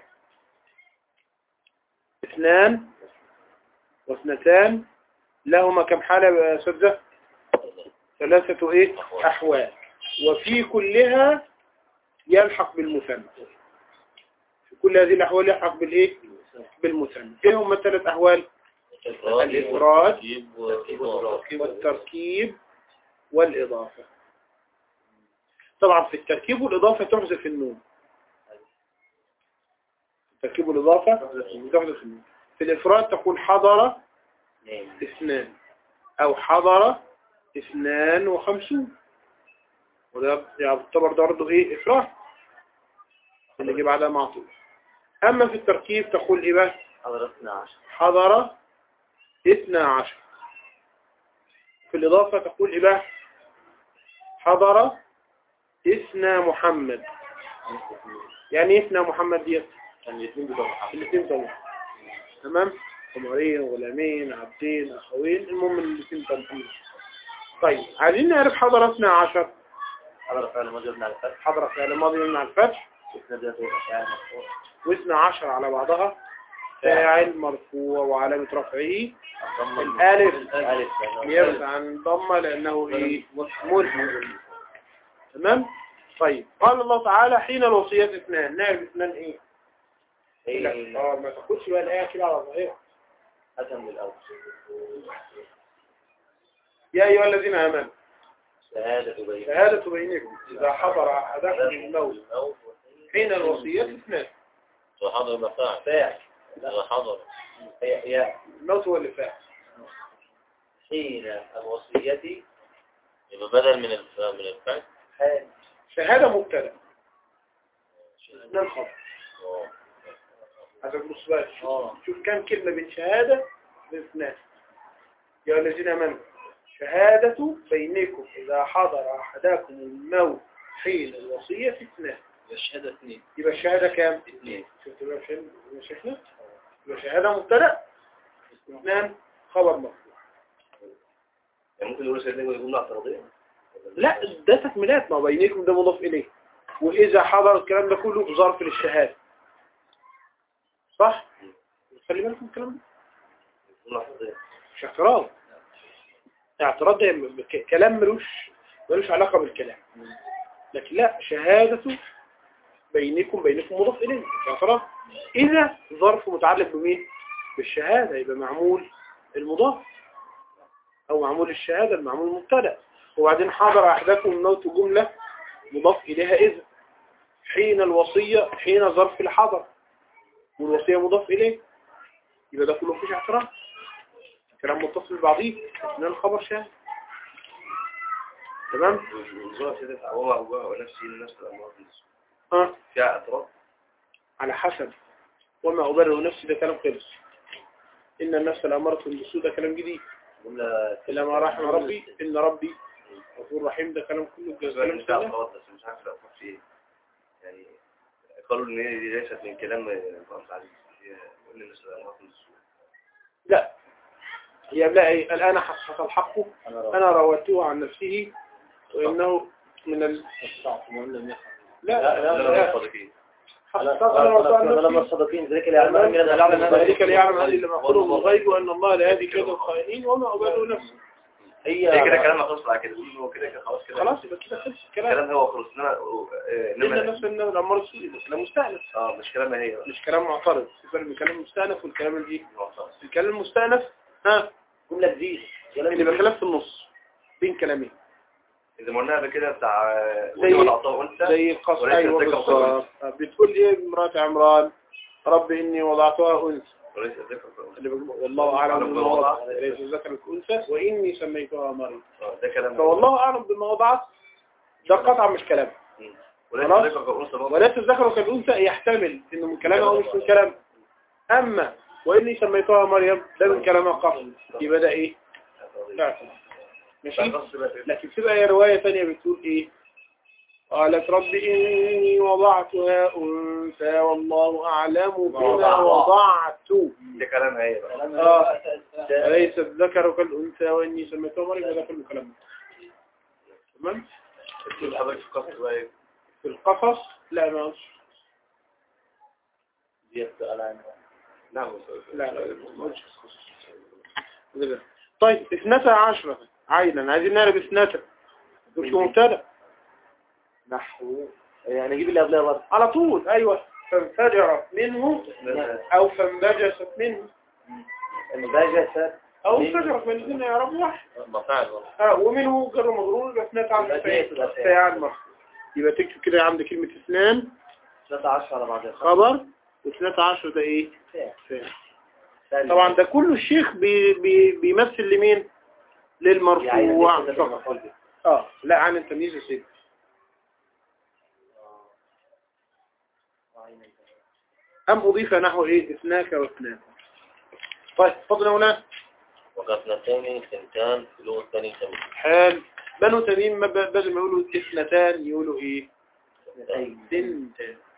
اثنان واثنتان لهما كم حالة يا سدة ثلاثة ايه احوال وفي كلها يلحق بالمثنى في كل هذه الاحوال يلحق بالايه بالمثنى ايه هم الثلاث احوال الإفراد والتركيب والإضافة والتركيب والإضافة طبعا في التركيب والإضافة تحذف النون التركيب والإضافة تحذف النون في الإفراد تقول حضر اثنان أو حضر اثنان وخمسون وده يعتبر ده برضه إيه إفراد اللي جه بعدها معطوف أما في التركيب تقول إيه بقى حضر 12 حضر اثنى عشر في الإضافة تقول إيه بقى حضر اثنى محمد يعني ايه اثنى محمد ديت كان الاثنين بتوع محمد الاثنين طبعا تمام قمرين غلامين عبدين أخوين المهم الاثنين بتوع محمد طيب عايزين نعرف حضر اثنى عشر حضر فعلا ما جبنا على الفتح حضر فعل ماضي من على الفتح اثنين ده تبقى فعلا مفتوح واثنى عشر على بعضها فاعل مرفوع وعلامة رفعه الضمة الألف الألف يبعد عن ضمة لأنه إيه ملهم تمام طيب قال الله تعالى حين الوصية اثنان نعرف اثنان ايه لا حين اه ما تاخدش بقى الآية كده على ظهير أتم الأول يا أيها الذين آمنوا شهادة بين شهادة بينكم إذا حضر أحدكم الموت حين الوصية اثنان وحضر مفاعل فاعل إذا حضر هي هي الموت هو اللي فاعل حين الوصية يبقى بدل من الف- من الفعل حال شهادة مبتدأ اثنان خبر آه. هذا بص بقى شوف- اه شوف كم كلمة بين شهادة واثنان يا أيها الذين آمنوا شهادة بينكم إذا حضر أحدكم الموت حين الوصية اثنان الشهادة اثنين يبقى الشهادة كام؟ اثنين شفت بقى فين شفنا يبقى شهادة مبتدأ اثنان خبر مرفوع يعني ممكن يقولوا سيدنا يقول جملة اعتراضية لا ده تكملات ما بينكم ده مضاف إليه وإذا حضر الكلام ده كله ظرف للشهادة صح؟ خلي بالكم من الكلام ده جملة اعتراضية مش اعتراض اعتراض ده م- ك- كلام ملوش ملوش علاقة بالكلام لكن لا شهادة بينكم بينكم مضاف إليه مش اعتراض إذا ظرف متعلق بمين بالشهادة يبقى معمول المضاف أو معمول الشهادة المعمول مبتدأ وبعدين حضر أحدكم الموت جملة مضاف إليها إذا حين الوصية حين ظرف الحضر والوصية مضاف إليه يبقى ده كله مفيش اعتراض كلام متصل ببعضيه اثنين خبر شاهد تمام والظاهر سيدنا وما أبوها ونفسي النفس الأمراض اه فيها اعتراض على حسب وما أبرر نفسي ده كلام خلص إن النفس الأمارة بالسوء ده كلام جديد جملة إلا ما رحم ربي إن ربي غفور رحيم ده كلام كله بالنسبة كلام لي فيها سنة اعتراض بس مش عارف الأوقات في إيه يعني قالوا إن هي دي ليست من كلام الإمام علي هي إن النفس الأمراض بالسوء لا هي لا إيه، الآن حصل الحق أنا رويته عن نفسه وإنه من ال... لا لا لا, لا لا. صادقين حصل أنا رويته عن لما نفسه الصدقين ذلك اللي يعلم من الأعلى ذلك ليعلم هذه اللي مقوله من الغيب وأن الله لا يهدي كيد الخائنين وما أبرر نفسه هي هي كده كلام خلص على كده هو كده كده خلاص كده خلاص يبقى كده خلص الكلام كلام هو خلص إنما آه، إن إنما نفس النبي الأمر السوري ده كلام مستأنف اه مش كلامها هي بقى. مش كلام معترض في فرق بين الكلام المستأنف والكلام الإيه معترض. الكلام المستأنف ها جملة جديدة اللي بخلاف في النص بين كلامين إذا ما قلناها قبل كده بتاع زي- ودي العطاء وأنت زي القصر وليس أيوة الذكر بالظبط بتقول إيه امرأة عمران رب إني وضعتها أنثى وليس الذكر اللي بيقول والله أعلم بما وضعت ليس الذكر كأنثى وإني سميتها مريم آه، ده كلام فوالله أعلم بما وضعت ده قطع مش كلام وليس خلاص. الذكر كأنثى برضه. وليس الذكر كالأنثى يحتمل إنه من كلامها أو مش من كلام أما وإني سميتها مريم ده من كلامها قبل يبقى ده إيه؟ لا ماشي بس بقى كده. لكن في بقى رواية ثانية بتقول إيه قالت رب إني وضعتها أنثى والله أعلم بما وضعت. وضعت ده كلامها هي بقى آه. أليس الذكر كالأنثى وإني سميته مريم هذا كله كلام تمام اكتب حضرتك في قصر بقى ايه في القصص لا ما أقصد. دي السؤال عنها نعم لا لا ما أقصدش القصص. طيب اثنتا عشرة عينا عايزين نعرف اثنتا مش مبتدا نحو يعني نجيب اللي قبلها برضه على طول ايوه فانفجرت منه او فانبجست منه انبجست او انفجرت من الاثنين يا رب واحد مفاعل برضه. اه ومنه جر مضرور يبقى اثنتا عشرة يبقى فعل فعل مرفوع يبقى تكتب كده عند كلمة اثنان 13 على بعضها خبر واثنتا عشرة ده ايه فعل. فعل طبعا ده كله الشيخ بي بي بيمثل لمين يعني للمرفوع ده كده فقط المفعول به. اه لا عن التمييز يا سيدي أم أضيف نحو إيه اثناك واثنان طيب فضل أولا وكاثنتين ثنتان في لغة ثانية تمييز حال بنو تميم ما ب- بدل ما يقولوا اثنتان يقولوا إيه اثنتين.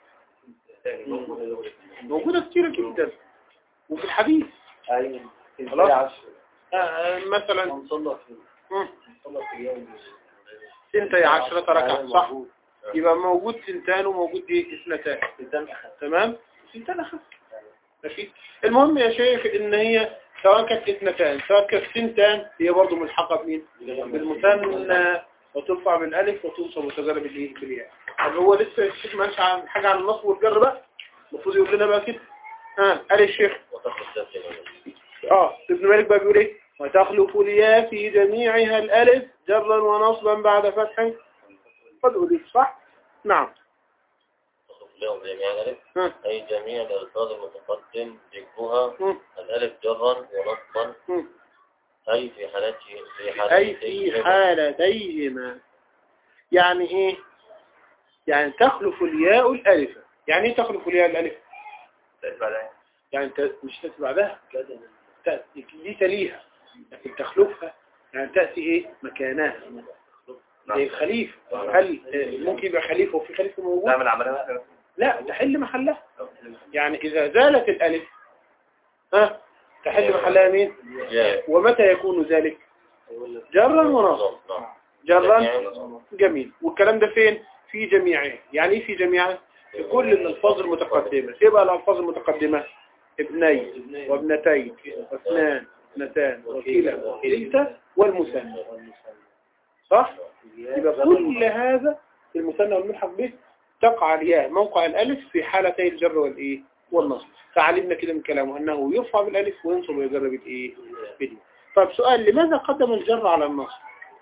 سنتان موجودة كتير جدا وفي الحديث ايوه خلاص. خلاص آه مثلا هنصلح في مم، هنصلح في يوم سنتي عشرة ركعة صح يبقى موجود سنتان وموجود إيه اثنتان قدام أخذ تمام سنتان أخف ماشي المهم يا شيخ ان هي سواء كانت اثنتان سواء كانت سنتان هي برضه ملحقة بمين بالمثنى وترفع بالالف وتنصب وتجرب بالايه بالياء طب هو لسه الشيخ ما قالش عن حاجة عن النصب والجر بقى المفروض يقول لنا بقى كده ها قال الشيخ وتخلص ذات اه ابن مالك بقى بيقول ايه وتخلف الياء في جميعها الالف جرا ونصبا بعد فتح قد ألف صح نعم تخلص لهم جميع الألف ها أي جميع الألفاظ المتقدم ذكرها مم. الألف جرا ونصبا مم. أي في حالته في أي في حالتين حالتيهما يعني إيه يعني تخلف الياء الألف يعني إيه تخلف الياء الألف يعني انت مش تأتي بعدها تأتي دي تليها لكن تخلفها يعني تأتي إيه مكانها زي الخليفة هل آه، ممكن يبقى خليفة وفي خليفة موجود نعمل عملية لا تحل محلها يعني إذا زالت الألف ها تحل محلها مين جاء ومتى يكون ذلك جرا ونصبا نعم جرا جميع جميل والكلام ده فين في جميعه يعني ايه في جميعه في كل الالفاظ المتقدمة ايه بقى الالفاظ المتقدمة ابني وابنتين واثنان اثنتان وكلا وكلتا والمثنى صح يبقى كل هذا في المثنى والملحق به تقع الياء موقع الالف في حالتي الجر والايه والنصب فعلمنا كده من كلامه انه يرفع بالالف وينصب ويجر بالايه بالياء طيب سؤال لماذا قدم الجر على النصب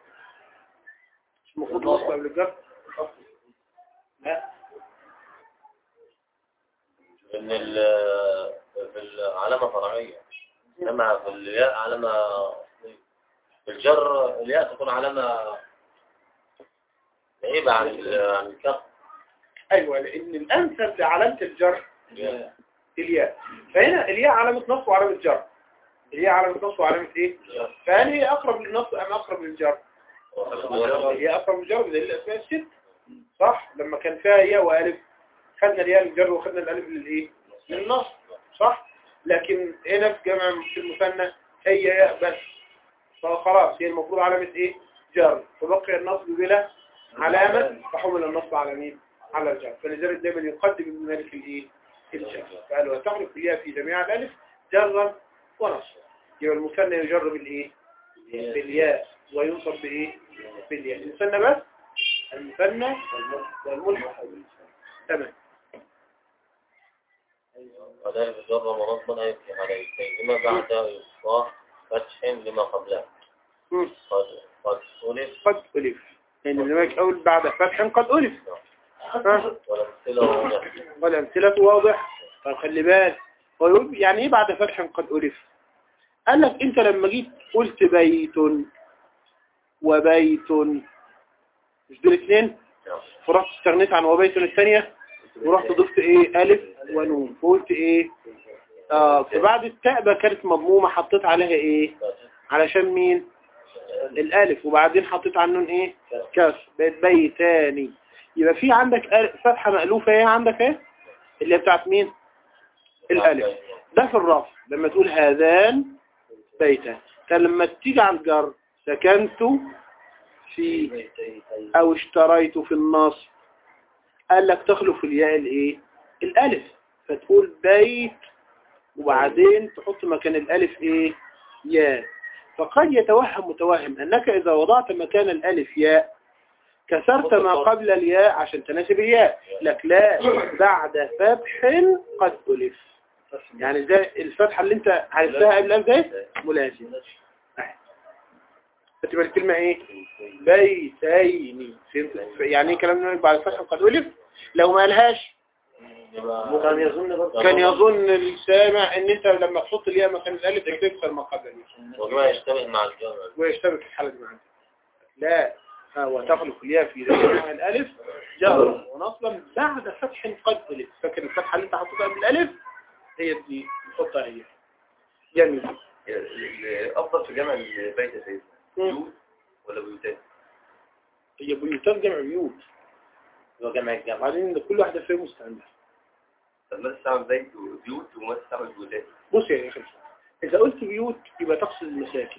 مش المفروض النصب قبل الجر لا إن ال في العلامة فرعية إنما في الياء علامة أصلية. في الجر الياء تكون علامة بعيدة عن ال- عن الكسر ايوه لان الامثل لعلامه الجر الياء فهنا الياء علامه نصب وعلامه جر الياء علامه نصب وعلامه ايه فهل هي اقرب للنصب ام اقرب للجر هي اقرب للجر بدليل الاسماء الست صح لما كان فيها ياء والف خدنا الياء للجر وخدنا الالف للايه للنصب صح لكن هنا في جمع في المثنى هي ياء بس فخلاص هي المفروض علامه ايه جر فبقي النصب بلا علامه فحمل النصب على مين على الجر فلذلك دايما يقدم ابن مالك الايه الجر فقال وتحرف الياء في جميع الالف جرا ونصبا يبقى المثنى يجر بالايه بالياء وينصب بايه بالياء المثنى بس المثنى والملحق تمام وذلك جر ونصبا أي في حالتين بعد إصلاح فتح لما قبله مم. قد قد ألف قد ألف يعني ابن مالك أول بعد فتح قد ألف ها؟ والأمثلة واضحة والأمثلة واضح طب خلي بالك هو يقول يعني ايه بعد فتح قد ألف قال لك انت لما جيت قلت بيت وبيت مش دول اثنين فرحت استغنيت عن وبيت الثانية ورحت ضفت ايه ألف ونون فقلت ايه اه فبعد التاء بقى كانت مضمومة حطيت عليها ايه علشان مين الالف وبعدين حطيت على النون ايه كسر بقت بيتاني يبقى في عندك أل- فتحة مألوفة ايه عندك ايه اللي هي بتاعت مين الالف ده في الرفع لما تقول هذان بيتا فلما تيجي على الجر سكنت في او اشتريت في النص قال لك تخلف الياء الايه الالف فتقول بيت وبعدين تحط مكان الالف ايه ياء فقد يتوهم متوهم انك اذا وضعت مكان الالف ياء كسرت ما قبل الياء عشان تناسب الياء لك لا بعد فتح قد ألف يعني زي الفتحة اللي انت عرفتها قبل الألف ده ملازم فتبقى الكلمة ايه بيتين فهمت يعني ايه كلام بعد فتح قد ألف لو ما قالهاش كان يظن برضه كان يظن السامع ان انت لما تحط الياء مكان الالف تكسر ما قبل الياء وما يشتبه مع الجر ويشتبك الحالة دي معاك لا ها وتخلق الياء في ذلك مع الالف جرا ونصلا بعد فتح قد الف فاكر الفتحة اللي انت حطيتها قبل الالف هي دي نحطها هي جميل الافضل في جمع البيت يا سيدنا بيوت ولا بيوتات هي بيوتات جمع بيوت هو جمع الجمع بعدين ده كل واحدة فيهم مستعمل طب ما تستعمل بيت بيوت وما تستعمل بيوتات بص يا اخي اذا قلت بيوت يبقى تقصد المساكن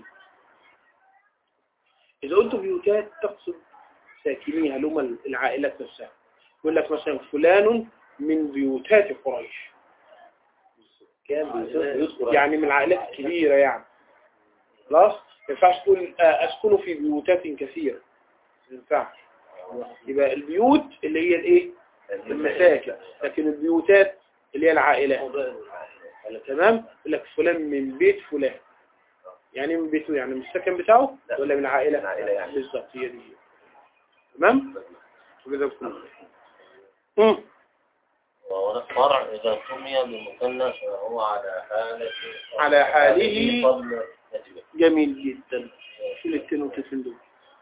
اذا قلت بيوتات تقصد ساكنيها اللي هم العائلات نفسها يقول لك مثلا فلان من بيوتات قريش كان بيذكر يعني من العائلات الكبيرة يعني خلاص ما ينفعش تقول آه، أسكن في بيوتات كثيرة ما ينفعش يبقى البيوت اللي هي الايه المساكن لكن البيوتات اللي هي العائلات تمام يقول لك فلان من بيت فلان يعني من بيته يعني من السكن بتاعه لا. ولا من العائلة من العائلة يعني. بالظبط هي دي تمام وكده بكل مم. والفرع إذا سمي بمثنى فهو على حالة على حاله قبل نسبه جميل جدا شيل التين والتسين دول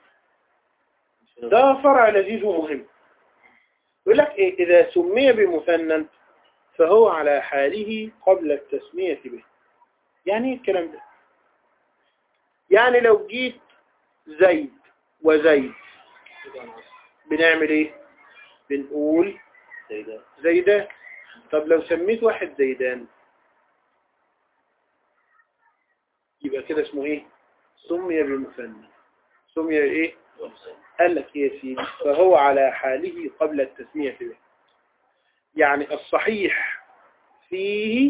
ده فرع لذيذ ومهم يقول لك إيه إذا سمي بمثنى فهو على حاله قبل التسمية به يعني ايه الكلام ده يعني لو جيت زيد وزيد بنعمل ايه بنقول سيدة زيدان طب لو سميت واحد زيدان يبقى كده اسمه ايه سمي بمثنى سمي ايه قال لك ايه يا سيدي فهو على حاله قبل التسمية به يعني الصحيح فيه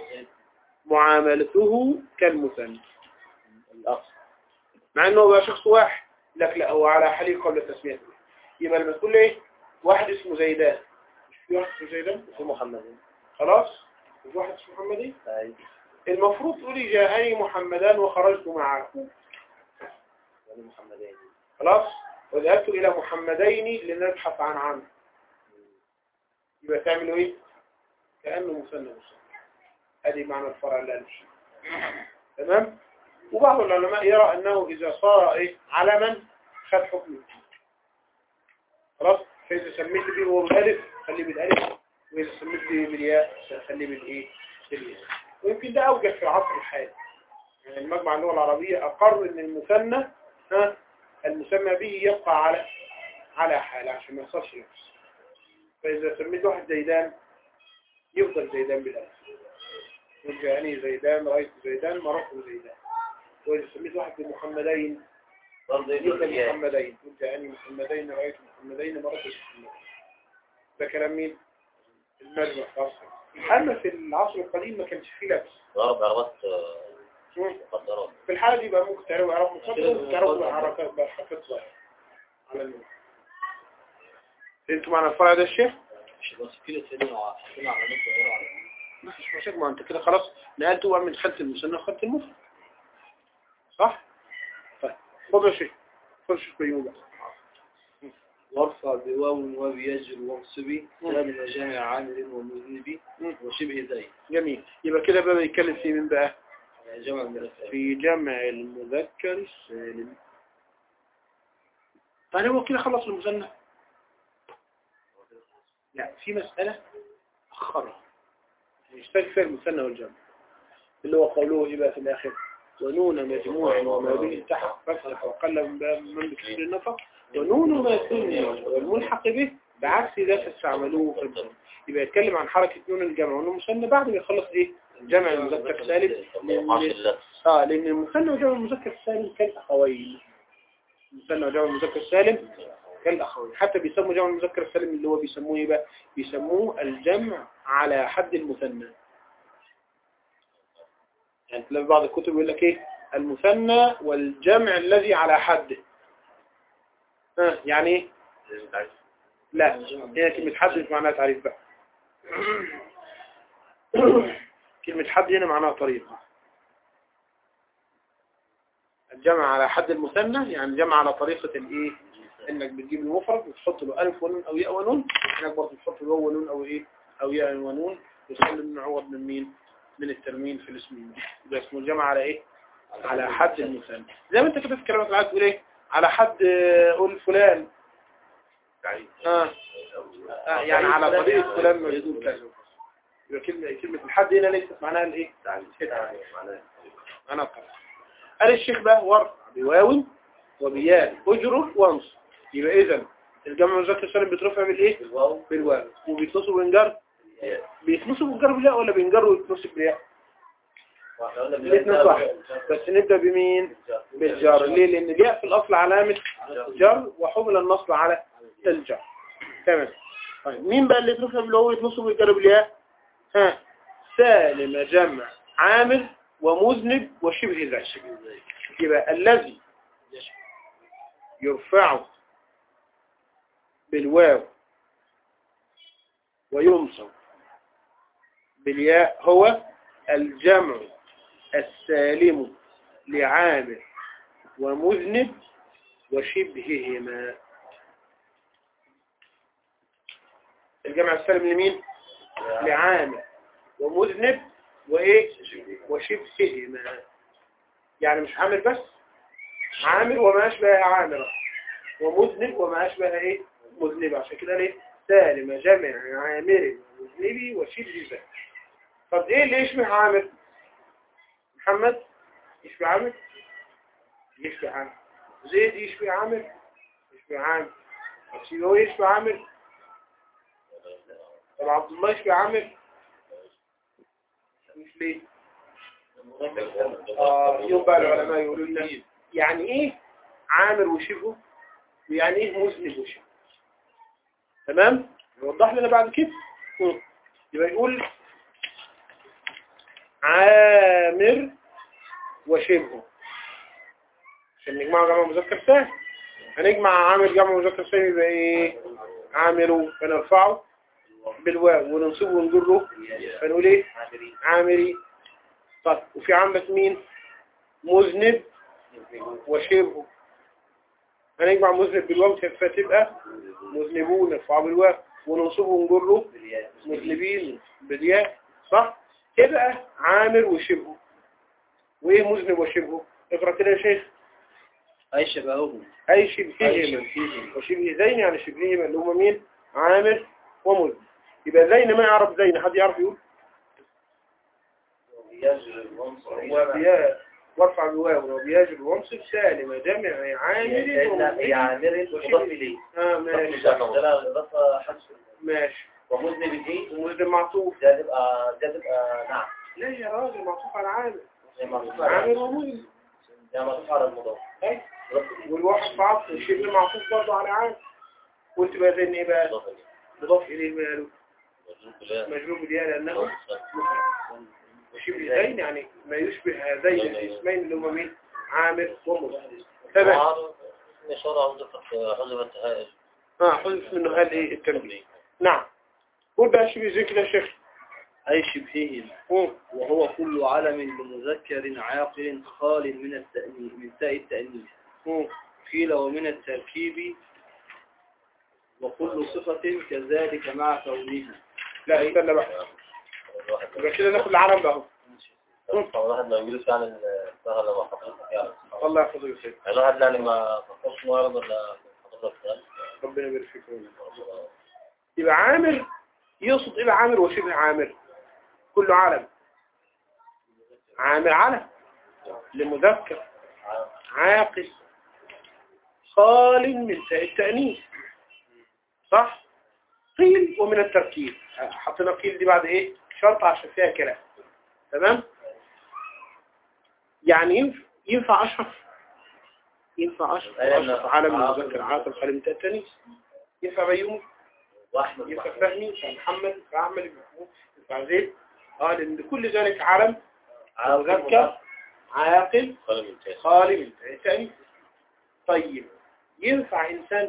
معاملته كالمثنى الأصل مع انه بقى شخص واحد لك لا هو على حاله قبل التسمية به يبقى لما تقول ايه واحد اسمه زيدان مش في واحد اسمه زيدان اسمه محمد خلاص في واحد اسمه محمدي المفروض تقولي جاءني محمدان وخرجت معه يعني محمدين خلاص وذهبت إلى محمدين لنبحث عن عم يبقى تعملوا ايه كأنه مثنى مثنى ادي معنى الفرع اللي قالش تمام وبعض العلماء يرى انه اذا صار ايه علما خد حكم الوجود. خلاص فاذا سميت به هو بالالف خليه بالالف واذا سميت به بالياء خليه بالايه بالياء ويمكن ده اوجه في العصر الحالي يعني المجمع اللغه العربيه اقر ان المثنى ها المسمى به يبقى على على حال عشان ما يحصلش نفس فإذا سميت واحد زيدان يفضل زيدان بالألف قلت يعني زيدان رأيت زيدان مررت بزيدان وإذا سميت واحد بمحمدين برضه يجوز يفضل الياء محمدين قلت يعني محمدين رأيت محمدين مررت بمحمدين ده كلام مين؟ المجمع في العصر أما في العصر القديم ما كانش فيه لبس ضرب ضربات مم. مخدرات في الحالة دي بقى ممكن تعرفوا إعراب مخدر ممكن تعرفوا بحركات بحركات ظاهرة على النور انتوا معنا الفرع ده الشيخ؟ بس كده سيدنا وعطينا على نفسه على ما فيش مشاكل ما انت كده خلاص نقلت بقى من خلف المثنى وخلف المفرد صح؟ طيب خد يا شيخ خد شيخ بيوم بقى وارفع بواو وبيجر وانصبي ثاني جامع عامل ومذنبي مم. وشبه زي جميل يبقى كده بقى بيتكلم في مين بقى؟ جمع المرفع في جمع المذكر السالم طيب هو كده خلص المثنى لا في مسألة أخرها يشترك فيها المثنى والجمع اللي هو قوله إيه بقى في الآخر ونون مجموع وما به التحق فافتح وقل من باب من بكسر النفق ونون ما ثني والملحق به بعكس ذا فاستعملوه في الجمع يبقى يتكلم عن حركة نون الجمع ونون المثنى بعد ما يخلص إيه جمع المذكر السالم ما يقعش اللبس اه لان المثنى وجمع المذكر السالم كالاخوين المثنى وجمع المذكر السالم كالاخوين حتى بيسموا جمع المذكر السالم اللي هو بيسموه ايه بقى بيسموه الجمع على حد المثنى يعني تلاقي بعض الكتب يقول لك ايه المثنى والجمع الذي على حده ها يعني ايه لا هي كلمة حد مش معناها تعريف بقى كلمة حد هنا معناها طريقة الجمع على حد المثنى يعني الجمع على طريقة الايه انك بتجيب المفرد وتحط له الف ونون او ياء ونون هناك برضه تحط له واو ونون او ايه او ياء ونون وتخلي المعوض من مين من الترمين في الاسم ده اسمه الجمع على ايه على حد المثنى زي ما انت كده في كلامك العادي تقول ايه على حد آه، قول فلان اه آه، يعني على طريقة فلان موجود كذا يبقى كلمة كلمة الحد هنا ليست معناها الايه معناها الطرف قال الشيخ بقى ورفع بواو وبياء اجره وانص يبقى اذا الجمع المذكر السالم بيترفع بالايه الواو بالواو وبيتنصب وينجر بيتنصب وينجر بالياء ولا بينجر ويتنصب بالياء الاثنين صح بس نبدأ بمين بالجر ليه لان الياء في الاصل علامة جر وحمل النصب على الجر تمام طيب مين بقى اللي يترفع بالواو ويتنصب وينجر بالياء ها سالم جمع عامل ومذنب وشبه ذلك يبقى الذي يرفع بالواو وينصب بالياء هو الجمع السالم لعامل ومذنب وشبههما الجمع السالم لمين لعامل ومذنب وايه وشبههما يعني مش عامل بس عامل وما اشبه عامل ومذنب وما اشبه ايه مذنب عشان كده ليه سالم جمع عامل ومذنبي وشبه ذلك طب ايه اللي يشبه عامل محمد يشبه عامل يشبه عامل زيد يشبه عامل يشبه عامل طب سيبويه يشبه عامل طب عبد الله يشبه عامل مش ليه آه يوم بقى العلماء يقولوا لنا يعني ايه عامر وشبهه ويعني ايه مذنب وشبهه تمام يوضح لنا بعد كده مم. يبقى يقول عامر وشبهه عشان نجمع جمع مذكر سالم هنجمع عامر جمع مذكر سالم يبقى ايه عامر فنرفعه بالواو وننصبه ونجره فنقول ايه عامري طيب وفي عندك مين مذنب وشبهه هنجمع مذنب بالواو فتبقى مذنبون نرفعه بالواو وننصبه ونجره مذنبين بالياء صح تبقى عامر وشبهه وايه مذنب وشبهه اقرا كده يا شيخ أي شبههم اي شبههما وشبه زين يعني شبههما اللي هما مين عامر ومذنب يبقى زين ما يعرف زين حد يعرف يقول وبيا وارفع بواو وبياجر وانصب سالم جمع عامل ومذنب عامر مضاف إليه اه ماشي ده إضافة حذف ماشي ومذنب إيه؟ ومذنب معطوف ده تبقى ده تبقى نعم ليه يا راجل معطوف على عامل زي ما تفعل عامل ومذنب زي ما تفعل المضاف أي. والواحد في عطف والشبه معطوف برضه على عامل وانت بقى زين ايه بقى إضافة مضاف اليه ماله مجروب بالله. مجلوب الياء لانه وشبه زين يعني ما يشبه هذين الاسمين اللي هما مين عامر ومذنب تمام طبعاً إشارة حذفت حذفت هاء اه حذف منه هذه ايه التنبيه نعم قول بقى شبه زي كده يا شيخ أي شبههم مم. وهو كل علم لمذكر عاقل خال من التأنيث من تاء التأنيث مم. قيل ومن التركيب وكل صفة كذلك مع كونها لا استنى بقى الواحد يبقى كده ناخد العالم بقى اهو الواحد ما يقولش يعني السهل لما حفظت يعني الله يحفظه يا سيدي يعني الواحد يعني ما حفظش معرض ولا حفظت ربنا يبارك فيك يبقى عامر يقصد ايه عامر وشبه عامر كله علم عامر علم لمذكر عاقل خال من تاء التأنيث صح قيل ومن التركيب حطينا قيل دي بعد ايه شرط عشان فيها كلام تمام يعني ينفع, ينفع أشرف ينفع أشرف أيوة، أشرف عالم عاقل. المذكر عاقل خالي من التانيث ينفع بيومي واحمد ينفع فهمي ينفع محمد ينفع أحمد ينفع محمود ينفع زيد اه لأن كل ذلك علم مذكر عاقل قلم التاسع خالي من التانيث طيب ينفع إنسان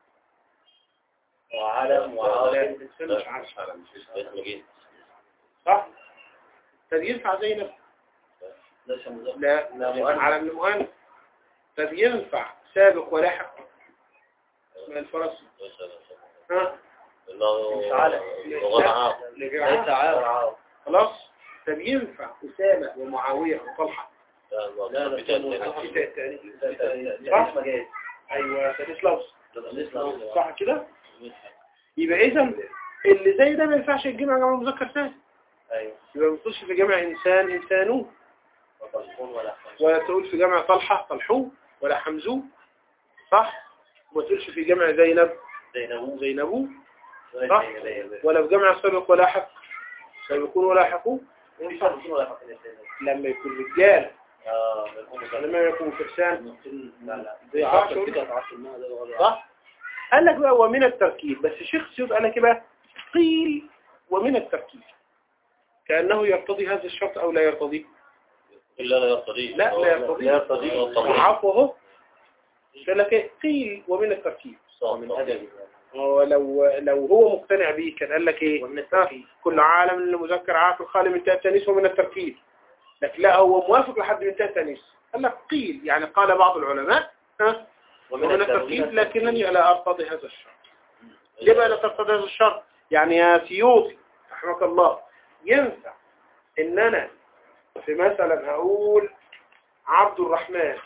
وعلم لا وعالم إنسان مش عارف اسم جنس صح طب ينفع زينب ليس مذكر لا لا ينفع مؤنث. علم المؤنث طب ينفع سابق ولاحق من الفرس ها انه مش علم. لغة عاقل لغير ليس عاقل. عارف خلاص طب ينفع أسامة ومعاوية وطلحة لا لا، لا، في تاني. الكتاب التاني صح مجاز أيوة ثالث لفظ صح صح كده يبقى إذا اللي زي ده ما ينفعش يتجمع جمع مذكر ثاني ايوه يبقى ما تقولش في جمع إنسان إنسانو وطلقون ولا خمس ولا تقول في جمع طلحة طلحو ولا حمزو صح وما تقولش في جمع زينب زينب زينبو ولا صح. زينب. ولا في جمع سابق ولاحق سابقون ولاحقون في فرق ولا فرق بين الاثنين. لما يكون رجال اه يكون مذكر. لما يكون فرسان لا لا زي عاقل عاقل كده عاقل ما ده ولا صح قال لك بقى ومن التركيب بس الشيخ سيوط قال لك إيه بقى قيل ومن التركيب كأنه يرتضي هذا الشرط أو لا يرتضي إلا لا يرتضي لا لا يرتضي لا يرتضي عفوا اهو قال لك إيه قيل ومن التركيب من أدب هو لو لو هو مقتنع بيه كان قال لك ايه ومن التركيب. كل عالم المذكر عاقل خالي من تاء التانيث ومن التركيب لكن لا هو موافق لحد من تاء التانيث قال لك قيل يعني قال بعض العلماء ها ومن التركيب لكنني لا ارتضي هذا الشرط ليه بقى لا ترتضي هذا الشرط يعني يا سيوطي رحمك الله ينفع ان انا في مثلا هقول عبد الرحمن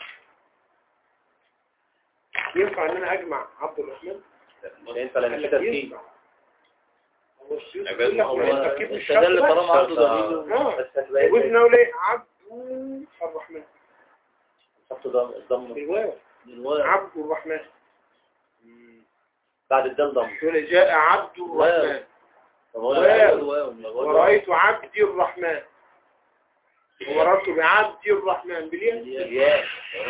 ينفع ان انا اجمع عبد الرحمن ينفع لان في تركيب هو السيوط عباد بيقول لك هو من التركيب مش شرط استدل بقى. طالما عنده آه. ضمير آه. بس هتلاقي وابن اقول ايه عبد الرحمن حط ضم الضم بالواو بالواو. عبد الرحمن بعد الدال ضم يقول جاء عبد الرحمن طب هو واو. ورأيت عبد الرحمن ومررت بعبد الرحمن بالياء الياء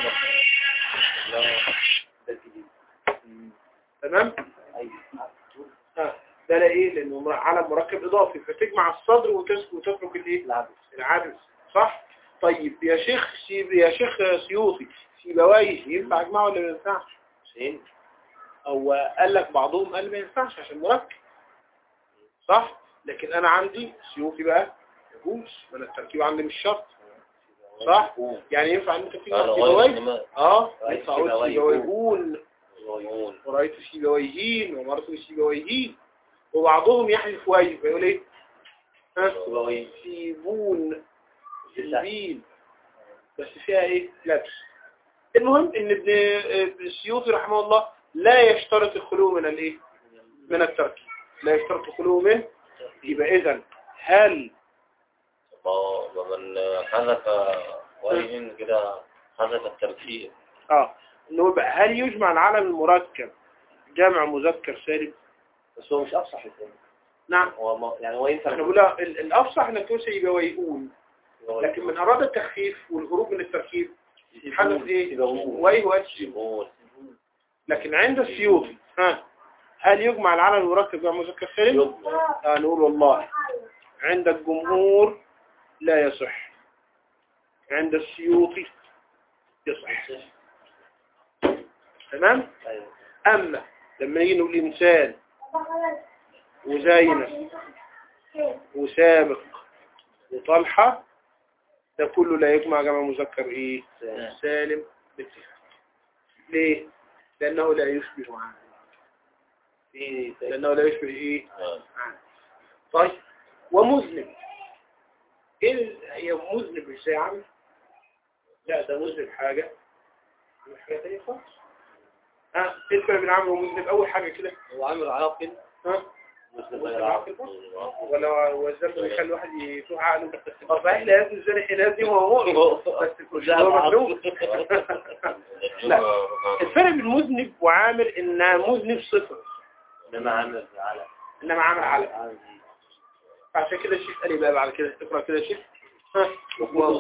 ده الجديد تمام ايوه ها ده لا ايه لانه مر- علم مركب اضافي فتجمع الصدر وتس- وتترك الايه العبد العدد صح طيب يا شيخ سيب يا شيخ سيوطي سيبويه ينفع اجمعه ولا ما ينفعش فين هو قال لك بعضهم قال ما ينفعش عشان مركب صح لكن انا عندي سيوفي بقى يجوز وانا التركيب عندي مش شرط صح يعني ينفع ان انت تجمع قال غير سيبويه إنما اه رأيت ينفع اقول سيبويه. سيبويهون يغيون ورأيت سيبويهين ومرت سيبويهين وبعضهم يحذف واي فيقول ايه ها سيبويه. سيبون سيبين بس فيها ايه لبس المهم ان ابن ابن السيوطي رحمه الله لا يشترط الخلو من الايه من التركيب لا يشترط الخلو منه يبقى اذا هل ومن حذف وجه كده حذف التركيب اه انه يبقى هل يجمع العلم المركب جمع مذكر سالم بس هو مش افصح الثاني نعم هو ما يعني هو ينفع احنا بقول ال- الافصح انك تقول سيبويهون لكن من اراد التخفيف والهروب من التركيب يحذف ايه واي واتش يقول لكن عند السيوطي ها هل يجمع العلم المركب جمع مذكر سالم آه نقول والله عند الجمهور لا يصح عند السيوطي يصح تمام ايوه أما لما نيجي نقول إنسان وزينب وسابق وطلحة ده كله لا يجمع جمع مذكر إيه سالم باتفاق ليه؟ لأنه لا يشبه عنه في لأنه لا يشبه إيه عنه طيب ومذنب إيه ال- هي مذنب مش زي عامل لا ده مذنب حاجة عامل حاجة تانية خالص ها ايه الفرق بين عامل ومذنب أول حاجة كده هو عامل عاقل ها مسلم مذنب غير عاقل عاقل برضه؟ ولا والذنب بيخلي الواحد يفوق عقله اه صحيح لا يزن الزاني حين يزني وهو مؤمن بس مش هو مخلوق لا الفرق بين مذنب وعامل ان مذنب صفر انما عامل على انما عامل على عامل عشان كده الشيخ قال لي بقى بعد كده اقرا كده يا شيخ ها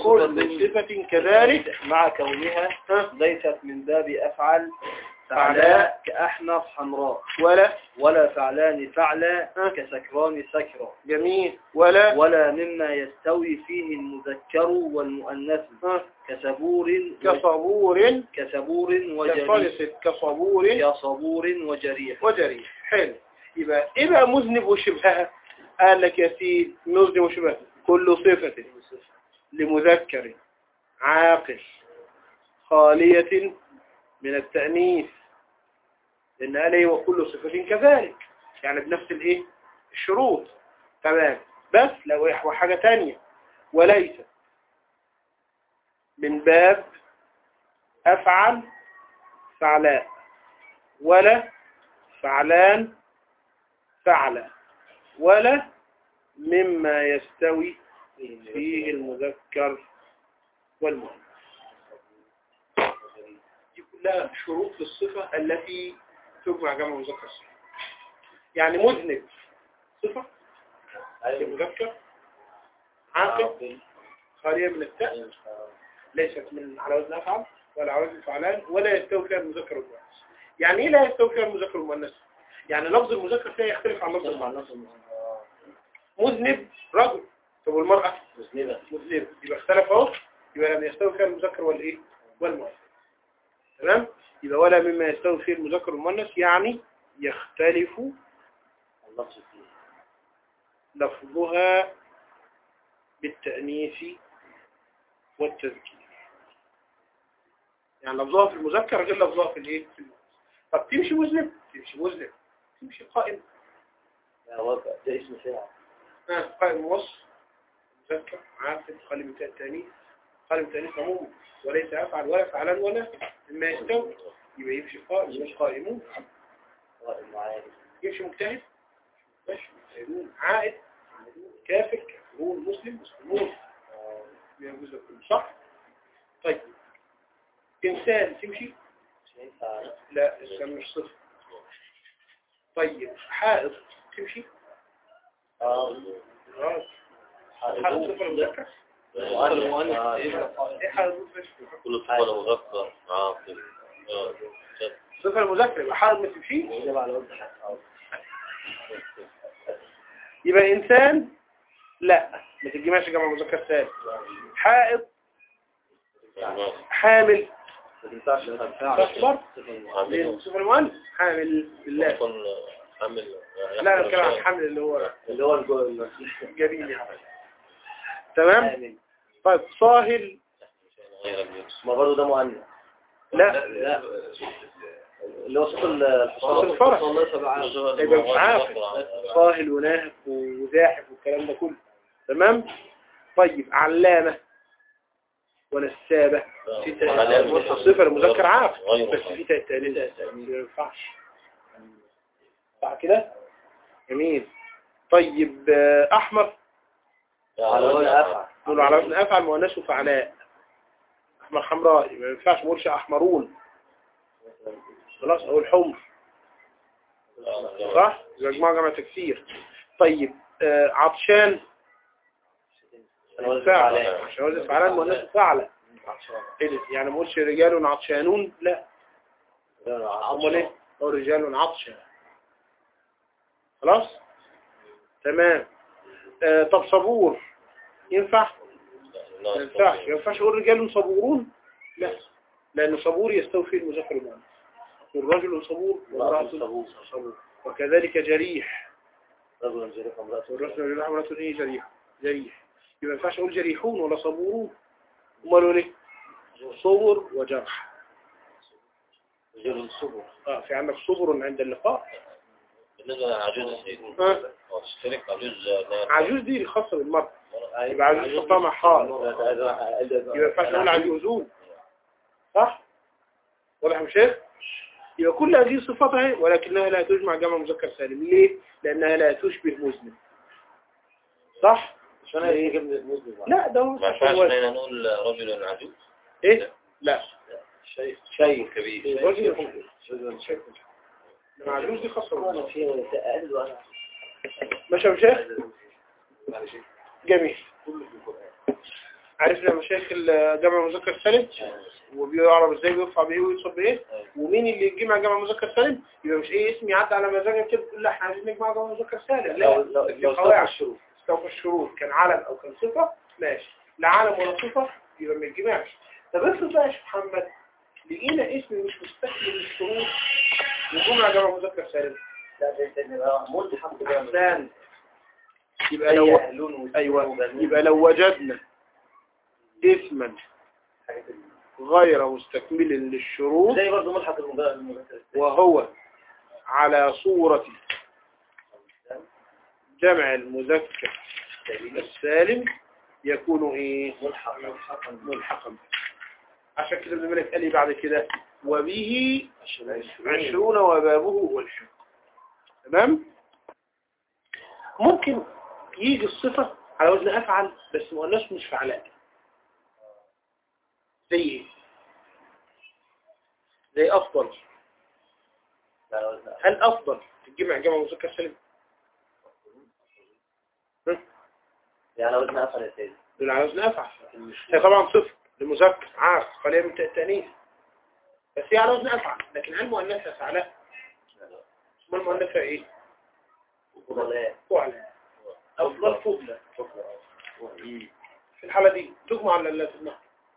كل صفة كذلك مع كونها ها، ليست من باب أفعل فعلاء فعلاء كأحمر حمراء ولا ولا فعلان فعلا ها. كسكران سكرا جميل ولا ولا مما يستوي فيه المذكر والمؤنث ها، كسبور كصبور كسبور وجريح كصلصة كصبور كصبور وجريح وجريح حلو يبقى ايه بقى مذنب وشبهها قال لك يا سيدي مذنب وشبهها كل صفة لمذكر عاقل خالية من التأنيث لأن قال ايه وكل صفة كذلك يعني بنفس الايه الشروط تمام بس لو إيه حاجة تانية وليس من باب أفعل فعلاء ولا فعلان فعل ولا مما يستوي فيه المذكر والمؤنث دي كلها شروط للصفة التي تجمع جمع مذكر صفة يعني مذنب صفة المذكر عاقل خالية من التاء ليست من على وزن أفعل ولا على وزن فعلان ولا يستوي فيها المذكر والمؤنث يعني ايه لا يستوي فيها المذكر والمؤنث يعني لفظ المذكر فيها يختلف عن لفظ المؤنث مذنب رجل طب والمرأة مذنبة مذنب يبقى اختلف اهو يبقى لم يستوي فيها المذكر والايه والمؤنث تمام يبقى ولا مما يستوي فيه المذكر والمؤنث يعني يختلف اللفظ فيه لفظها بالتأنيث والتذكير يعني لفظها في المذكر غير لفظها في الايه في المؤنث طب تمشي مذنب تمشي مذنب تمشي قائم لا وقع ده اسم فاعل آه، قائم وصف مذكر عاقل خالي من التانيث خالي من التانيث عموما وليس أفعل ولا فعلان ولا مما يستوي يبقى يمشي قائم مش قائمون قائم معايا يمشي مجتهد ماشي مجتهدون عائد كافر كافرون مسلم مسلمون يجوز كله صح طيب إنسان تمشي مش هينفع لا الإنسان مش صفر طيب حائط تمشي اه خلاص حائط صفر مذكر ايه حائط صفر كل صفة مذكر عاقل آه. صفر مذكر يبقى حائط ما تمشيش يجب على وزن حق. يبقى إنسان لا ما تجمعش جمع مذكر سالم حائط حامل ما تنفعش تصبر عامل صفر المؤنث حامل بالله يكون عامل لا انا بتكلم عن الحمل اللي هو اللي هو الجو جميل يعني تمام طيب صاهل غير الجنس ما برضه ده مؤنث لا لا اللي هو صوت الحصان صوت الفرس. الله سبعة يبقى مش عاقل صاهل وناهب وزاحف والكلام ده كله تمام طيب علامة ونسابة صفة المذكر عاقل بس في تاء تانية ما ينفعش صح كده جميل طيب آه، أحمر على وزن أفعل نقول على وزن أفعل مؤنث وفعلاء أحمر حمراء ما ينفعش ما اقولش أحمرون خلاص أقول حمر صح يبقى جماعة جمع تكسير طيب آه، عطشان فعل عشان وزن فعلان مؤنث فعلة إيه يعني ما اقولش رجال عطشانون لا امال ايه هو رجال عطشان خلاص تمام آه طب صبور ينفع ما ينفعش ما ينفعش اقول رجال صبورون لا لان صبور يستوفي المذكر المؤنث والرجل صبور وامرأة صبور وكذلك جريح رجل جريح امرأة والرجل جريح امرأة ايه جريح جريح يبقى ما ينفعش اقول جريحون ولا صبورون امال اقول ايه صبر وجرح رجل الصبر اه في عندك صبر عند اللقاء بالنسبة للعجوز السيد ها هو تشترك عجوز عجوز دي خاصة بالمرأة يبقى عجوز تحطها مع حال يبقى ما ينفعش نقول عجوزون صح واضح يا شيخ يبقى كل هذه الصفات اهي ولكنها لا تجمع جمع مذكر سالم ليه لانها لا تشبه مذنب صح عشان هي جبن مسلم لا ده هو ما ينفعش هنا نقول رجل عجوز ايه لا شيء شيء كبير الراجل شيخ لما عجوز دي خاصة بالمرأة ماشي يا شيخ جميل عرفنا مشاكل جمع المذكر السالم وبيعرف ازاي بيرفع بايه ويصب بايه ومين اللي يجمع جمع مذكر سالم يبقى مش ايه اسم يعدي على مزاجك كده تقول لا احنا عايزين نجمع جمع مذكر سالم لا لو لو في لو قواعد. استوفى الشروط استوفى الشروط كان علم او كان صفة ماشي لا علم ولا صفة يبقى ما يتجمعش طب افرض بقى يا شيخ محمد لقينا اسم مش مستكمل الشروط وجمع جمع مذكر سالم لا ده ده بقى ملحق بقى احسن يبقى لو ايوه يبقى لو وجدنا اسما غير مستكمل للشروط زي برضه ملحق المذكر المذكر وهو على صورة جمع المذكر السالم يكون ايه ملحق ملحقا ملحقا عشان كده ابن مالك قال لي بعد كده وبه عشرون وبابه هو الحق تمام ممكن يجي الصفة على وزن أفعل بس مؤنث مش فعلاء زي ايه زي أفضل هل أفضل الجمع جمع مذكر سالم يعني لو بدنا افعل يا سيدي دول على وزن أفعل هي طبعا صفر لمذكر عارف خليها من التأنيث بس هي على وزن أفعل لكن هل مؤنثها فعلاء ما المؤنثة ايه فضلاء فعلا أفضل فضلة في الحالة دي تجمع ولا لا تجمع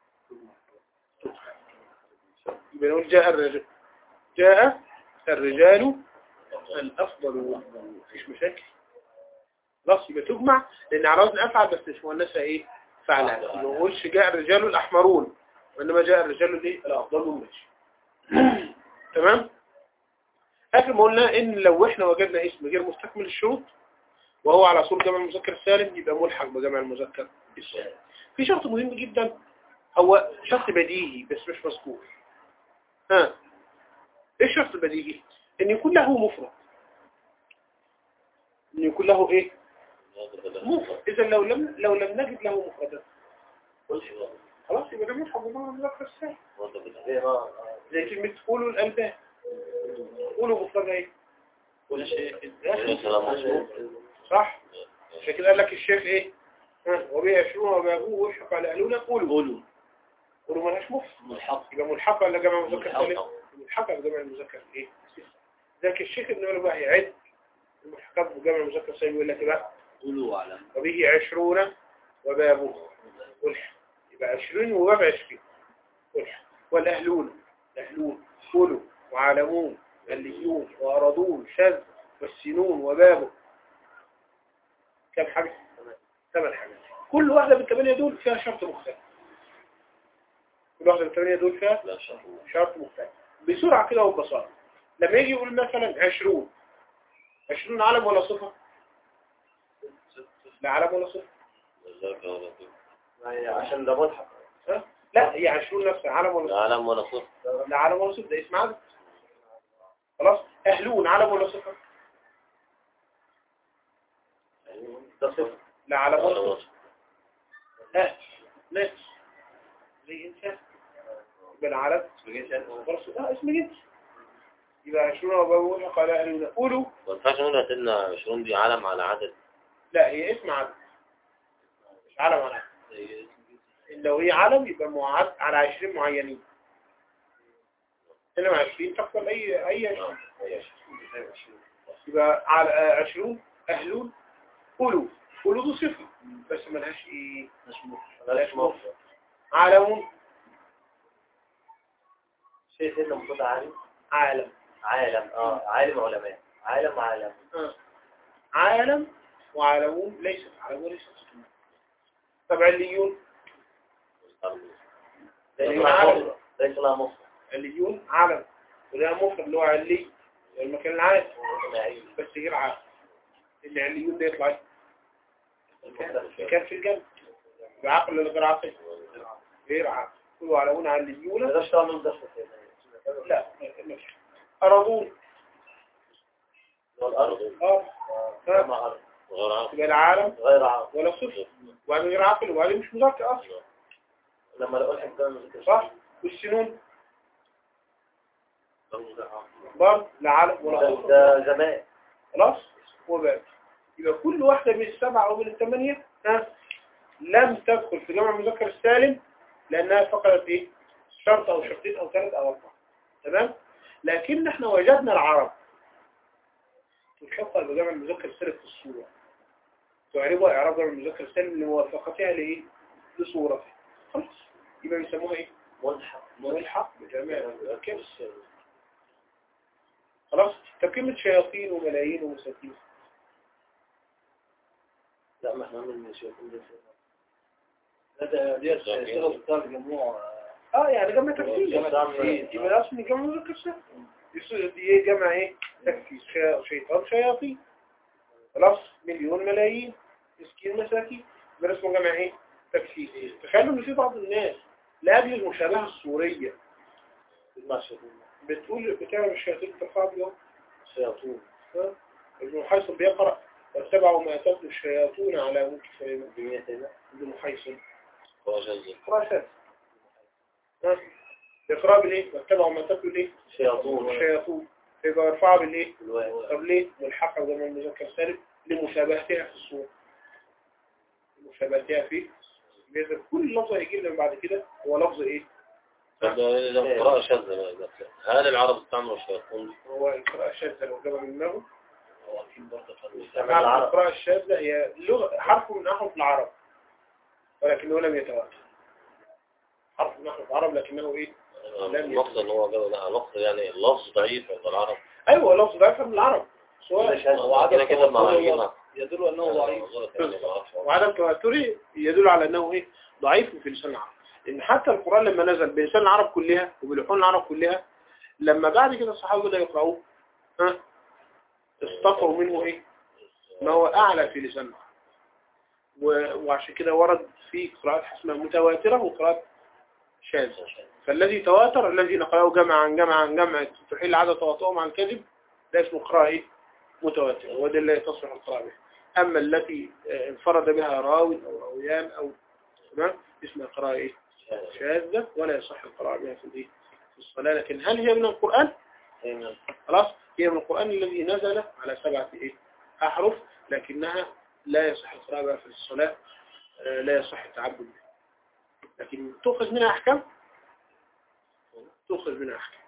يبقى نقول جاء الرجال جاء الرجال الأفضل مفيش مشاكل خلاص يبقى تجمع لأن على وزن أفعل بس مش مؤنثة إيه فعلا ما نقولش جاء الرجال الأحمرون وإنما جاء الرجال الإيه الأفضل ماشي تمام آخر ما قلنا إن لو إحنا وجدنا اسم غير مستكمل الشروط وهو على صورة جمع المذكر السالم يبقى ملحق بجمع المذكر السالم في شرط مهم جدا هو شرط بديهي بس مش مذكور ها ايه الشرط البديهي ان يكون له مفرد ان يكون له ايه مفرد اذا لو لم لو لم نجد له مفردا خلاص يبقى ده ملحق بجمع المذكر السالم زي كلمة قولوا الألباب قولوا مفردها ايه صح عشان كده قال لك الشيخ ايه ها وبيه يشرون وبابوه ويشحق على أهلنا قولوا قولوا قولوا مالهاش مفرد ملحق يبقى ملحقة ولا جمع مذكر سالم ملحق ملحقة بجمع المذكر ايه ذاك الشيخ ابن قال بقى يعد الملحقات بجمع المذكر سالم يقول لك إيه بقى قولوا على وبه عشرون وبابه والح يبقى عشرين وباب عشرين والح والأهلون الأهلون كلوا وعالمون الليون وأرضون شذ والسنون وبابه كم حاجة؟ ثمان حاجات كل واحدة من الثمانية دول فيها شرط مختلف كل واحدة من الثمانية دول فيها لا شرط شرط مختلف بسرعة كده وببساطة لما يجي يقول مثلا عشرون عشرون علم ولا صفة؟ لا علم ولا صفة ذاك ولا صفر. عشان ده ملحق ها؟ لا هي عشرون نفسها علم ولا لا علم ولا صفر صفة لا علم ولا صفة ده اسم عدد خلاص أهلون علم ولا صفة ده صفر لا علم ولا ولا صفة صفر. أهل ناس زي إنسان يبقى العلم ولا صفة لا اسم جنس يبقى عشرون وبابون قال أهلون قولوا ما ينفعش نقول يا سيدنا 20 دي علم على عدد لا هي اسم عدد مش علم على عدد إن لو هي علم يبقى معد على 20 معينين إنما 20 تقبل أي أي 20 أي 20 يبقى على آه، 20 أهلون قولوا قولوا دي صفة بس ملهاش إيه ملهاش مفرد عالم شيء سيدنا مصطفى عالم عالم عالم اه عالم علماء عالم عالم آه. عالم وعالمون ليست عالم وليست صفة طب عليون ليس عليون لها عالم مفرد ليس لها مفرد عليون عالم وده مفرد اللي هو علي المكان العالي جماعي بس غير عالم اللي عليون ده يطلع إيه؟ كان في الجنة بعقل ولا غير عقل غير عقل كلوا علمون عليون ده اشتغل من دخل لا ماشي أرضون والارض اه ها مع ارض غير عقل يبقى العالم غير عاقل ولا صفر وبعدين غير عقل وبعدين مش مذكر اصلا لما لو الحق ده مذكر صح والسنون برضه لا عالم ولا ده, صفر ده زمان خلاص وبعد يبقى كل واحدة من السبعة أو من الثمانية ها لم تدخل في جمع المذكر السالم لأنها فقدت إيه شرط أو شرطين أو ثلاث أو أربعة تمام لكن احنا وجدنا العرب تشقق بجمع المذكر السالم في الصورة تعربها إعراب جمع المذكر السالم لموافقتها لإيه لصورته خلاص يبقى بيسموها إيه ملحق ملحق بجمع المذكر السالم خلاص طب كلمة شياطين وملايين ومساكين لا ما احنا من شايفين ده هذا ديت صيغه بتاع جموع اه يعني جمع تكسير جمع تكسير. يبقى ده اصلا جمع مذكر سالم يصير دي ايه جمع ايه تكسير شيا- شيطان شياطين خلاص مليون ملايين مسكين مساكين ده اسمه جمع ايه تكسير تخيلوا ان في بعض الناس لاجل المشابهه الصوريه ما شايفين بتقول بتعمل الشياطين ترفع بيهم شياطين ها؟ ابن محيصن بيقرأ واتبعوا ما تتلو الشياطين على ملك سليمان بمية هنا ابن محيصن وجزء اقرأ شاذ ها يقرأ بالايه واتبعوا ما تتلو الايه شياطين الشياطين يبقى يرفعها بالايه الواحد طب ليه ملحقة زي ما المذكر سالم لمشابهتها في الصورة لمشابهتها في بيظهر كل لفظ هيجي لنا بعد كده هو لفظ ايه طب إذا قراءة شاذة بقى. هل العرب استعملوا الشياطين؟ هو القراءة الشاذة لو جاب من دماغه هو أكيد برضه كان مع القراءة الشاذة هي لغة حرف من أحرف العرب ولكنه لم يتواتر حرف من أحرف العرب لكنه إيه لم المقصد ان هو جاب لا المقصد يعني اللفظ ضعيف عند العرب أيوة لفظ ضعيف من العرب سواء كده كده ما هيجينا يدل أنه ضعيف وعدم تواتره يدل على أنه إيه ضعيف في لسان العرب إن حتى القرآن لما نزل بلسان العرب كلها وبلحون العرب كلها لما بعد كده الصحابة بدأوا يقرأوه ها استطروا منه إيه ما هو أعلى في لسان العرب و- وعشان كده ورد في قراءات اسمها متواترة وقراءات شاذة فالذي تواتر الذي نقرأه جمع عن جمع عن جمع تحيل عدد تواطؤهم عن كذب ده اسمه قراءة إيه؟ متواترة وده اللي تصلح القراءة به أما التي آه، انفرد بها راوي أو راويان أو تمام اسمها قراءة إيه؟ شاذة ولا يصح القراءة بها في الإيه؟ في الصلاة لكن هل هي من القرآن؟ خلاص هي من القرآن الذي نزل على سبعة إيه؟ أحرف لكنها لا يصح القراءة بها في الصلاة آه، لا يصح التعبد بها لكن تؤخذ منها أحكام تؤخذ منها أحكام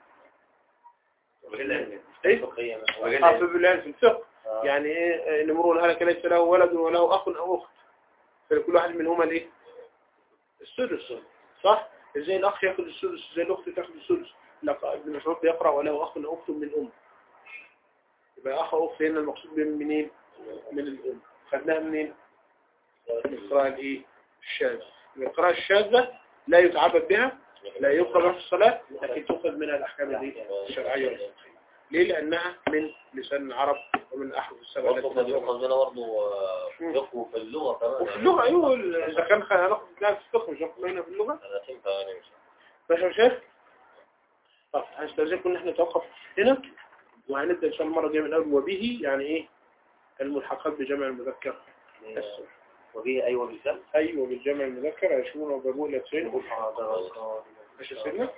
إيه؟ حافظ بالله في الفقه يعني إيه إن امرؤ هلك ليس له ولد وله أخ أو أخت فلكل واحد منهما الإيه؟ السدس صح؟ إزاي الأخ يأخذ السدس إزاي الأخت تأخذ السدس لا ابن مسعود بيقرأ وله أخ أو أخت من الأم يبقى أخ أو أخت هنا المقصود بهم منين؟ من الأم خدناها منين؟ من القراءة الإيه؟ الشاذة من القراءة الشاذة لا يتعبد بها لا يقرأ في الصلاة لكن تؤخذ منها الأحكام الإيه؟ الشرعية والفقهية ليه؟ لأنها من لسان العرب ومن أحرف السبع برضه كان يؤخذ منها برضه فقه في اللغة كمان وفي اللغة أيوه إذا كان هناخد لا في الفقه مش هناخد منها في اللغة أنا تنفع يعني مش ماشي يا شيخ طب هنستاذنكم ان احنا نتوقف هنا وهنبدا ان شاء الله المره الجايه من الاول وبه يعني ايه الملحقات بجمع المذكر السلم. وبه أيوة بالفعل ايوه بالجمع المذكر 20 وجابوه الى 90 ماشي يا سيدنا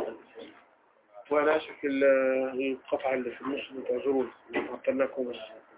وانا اسف ال- القطعه اللي في النص بتعذرون قلت لكم بس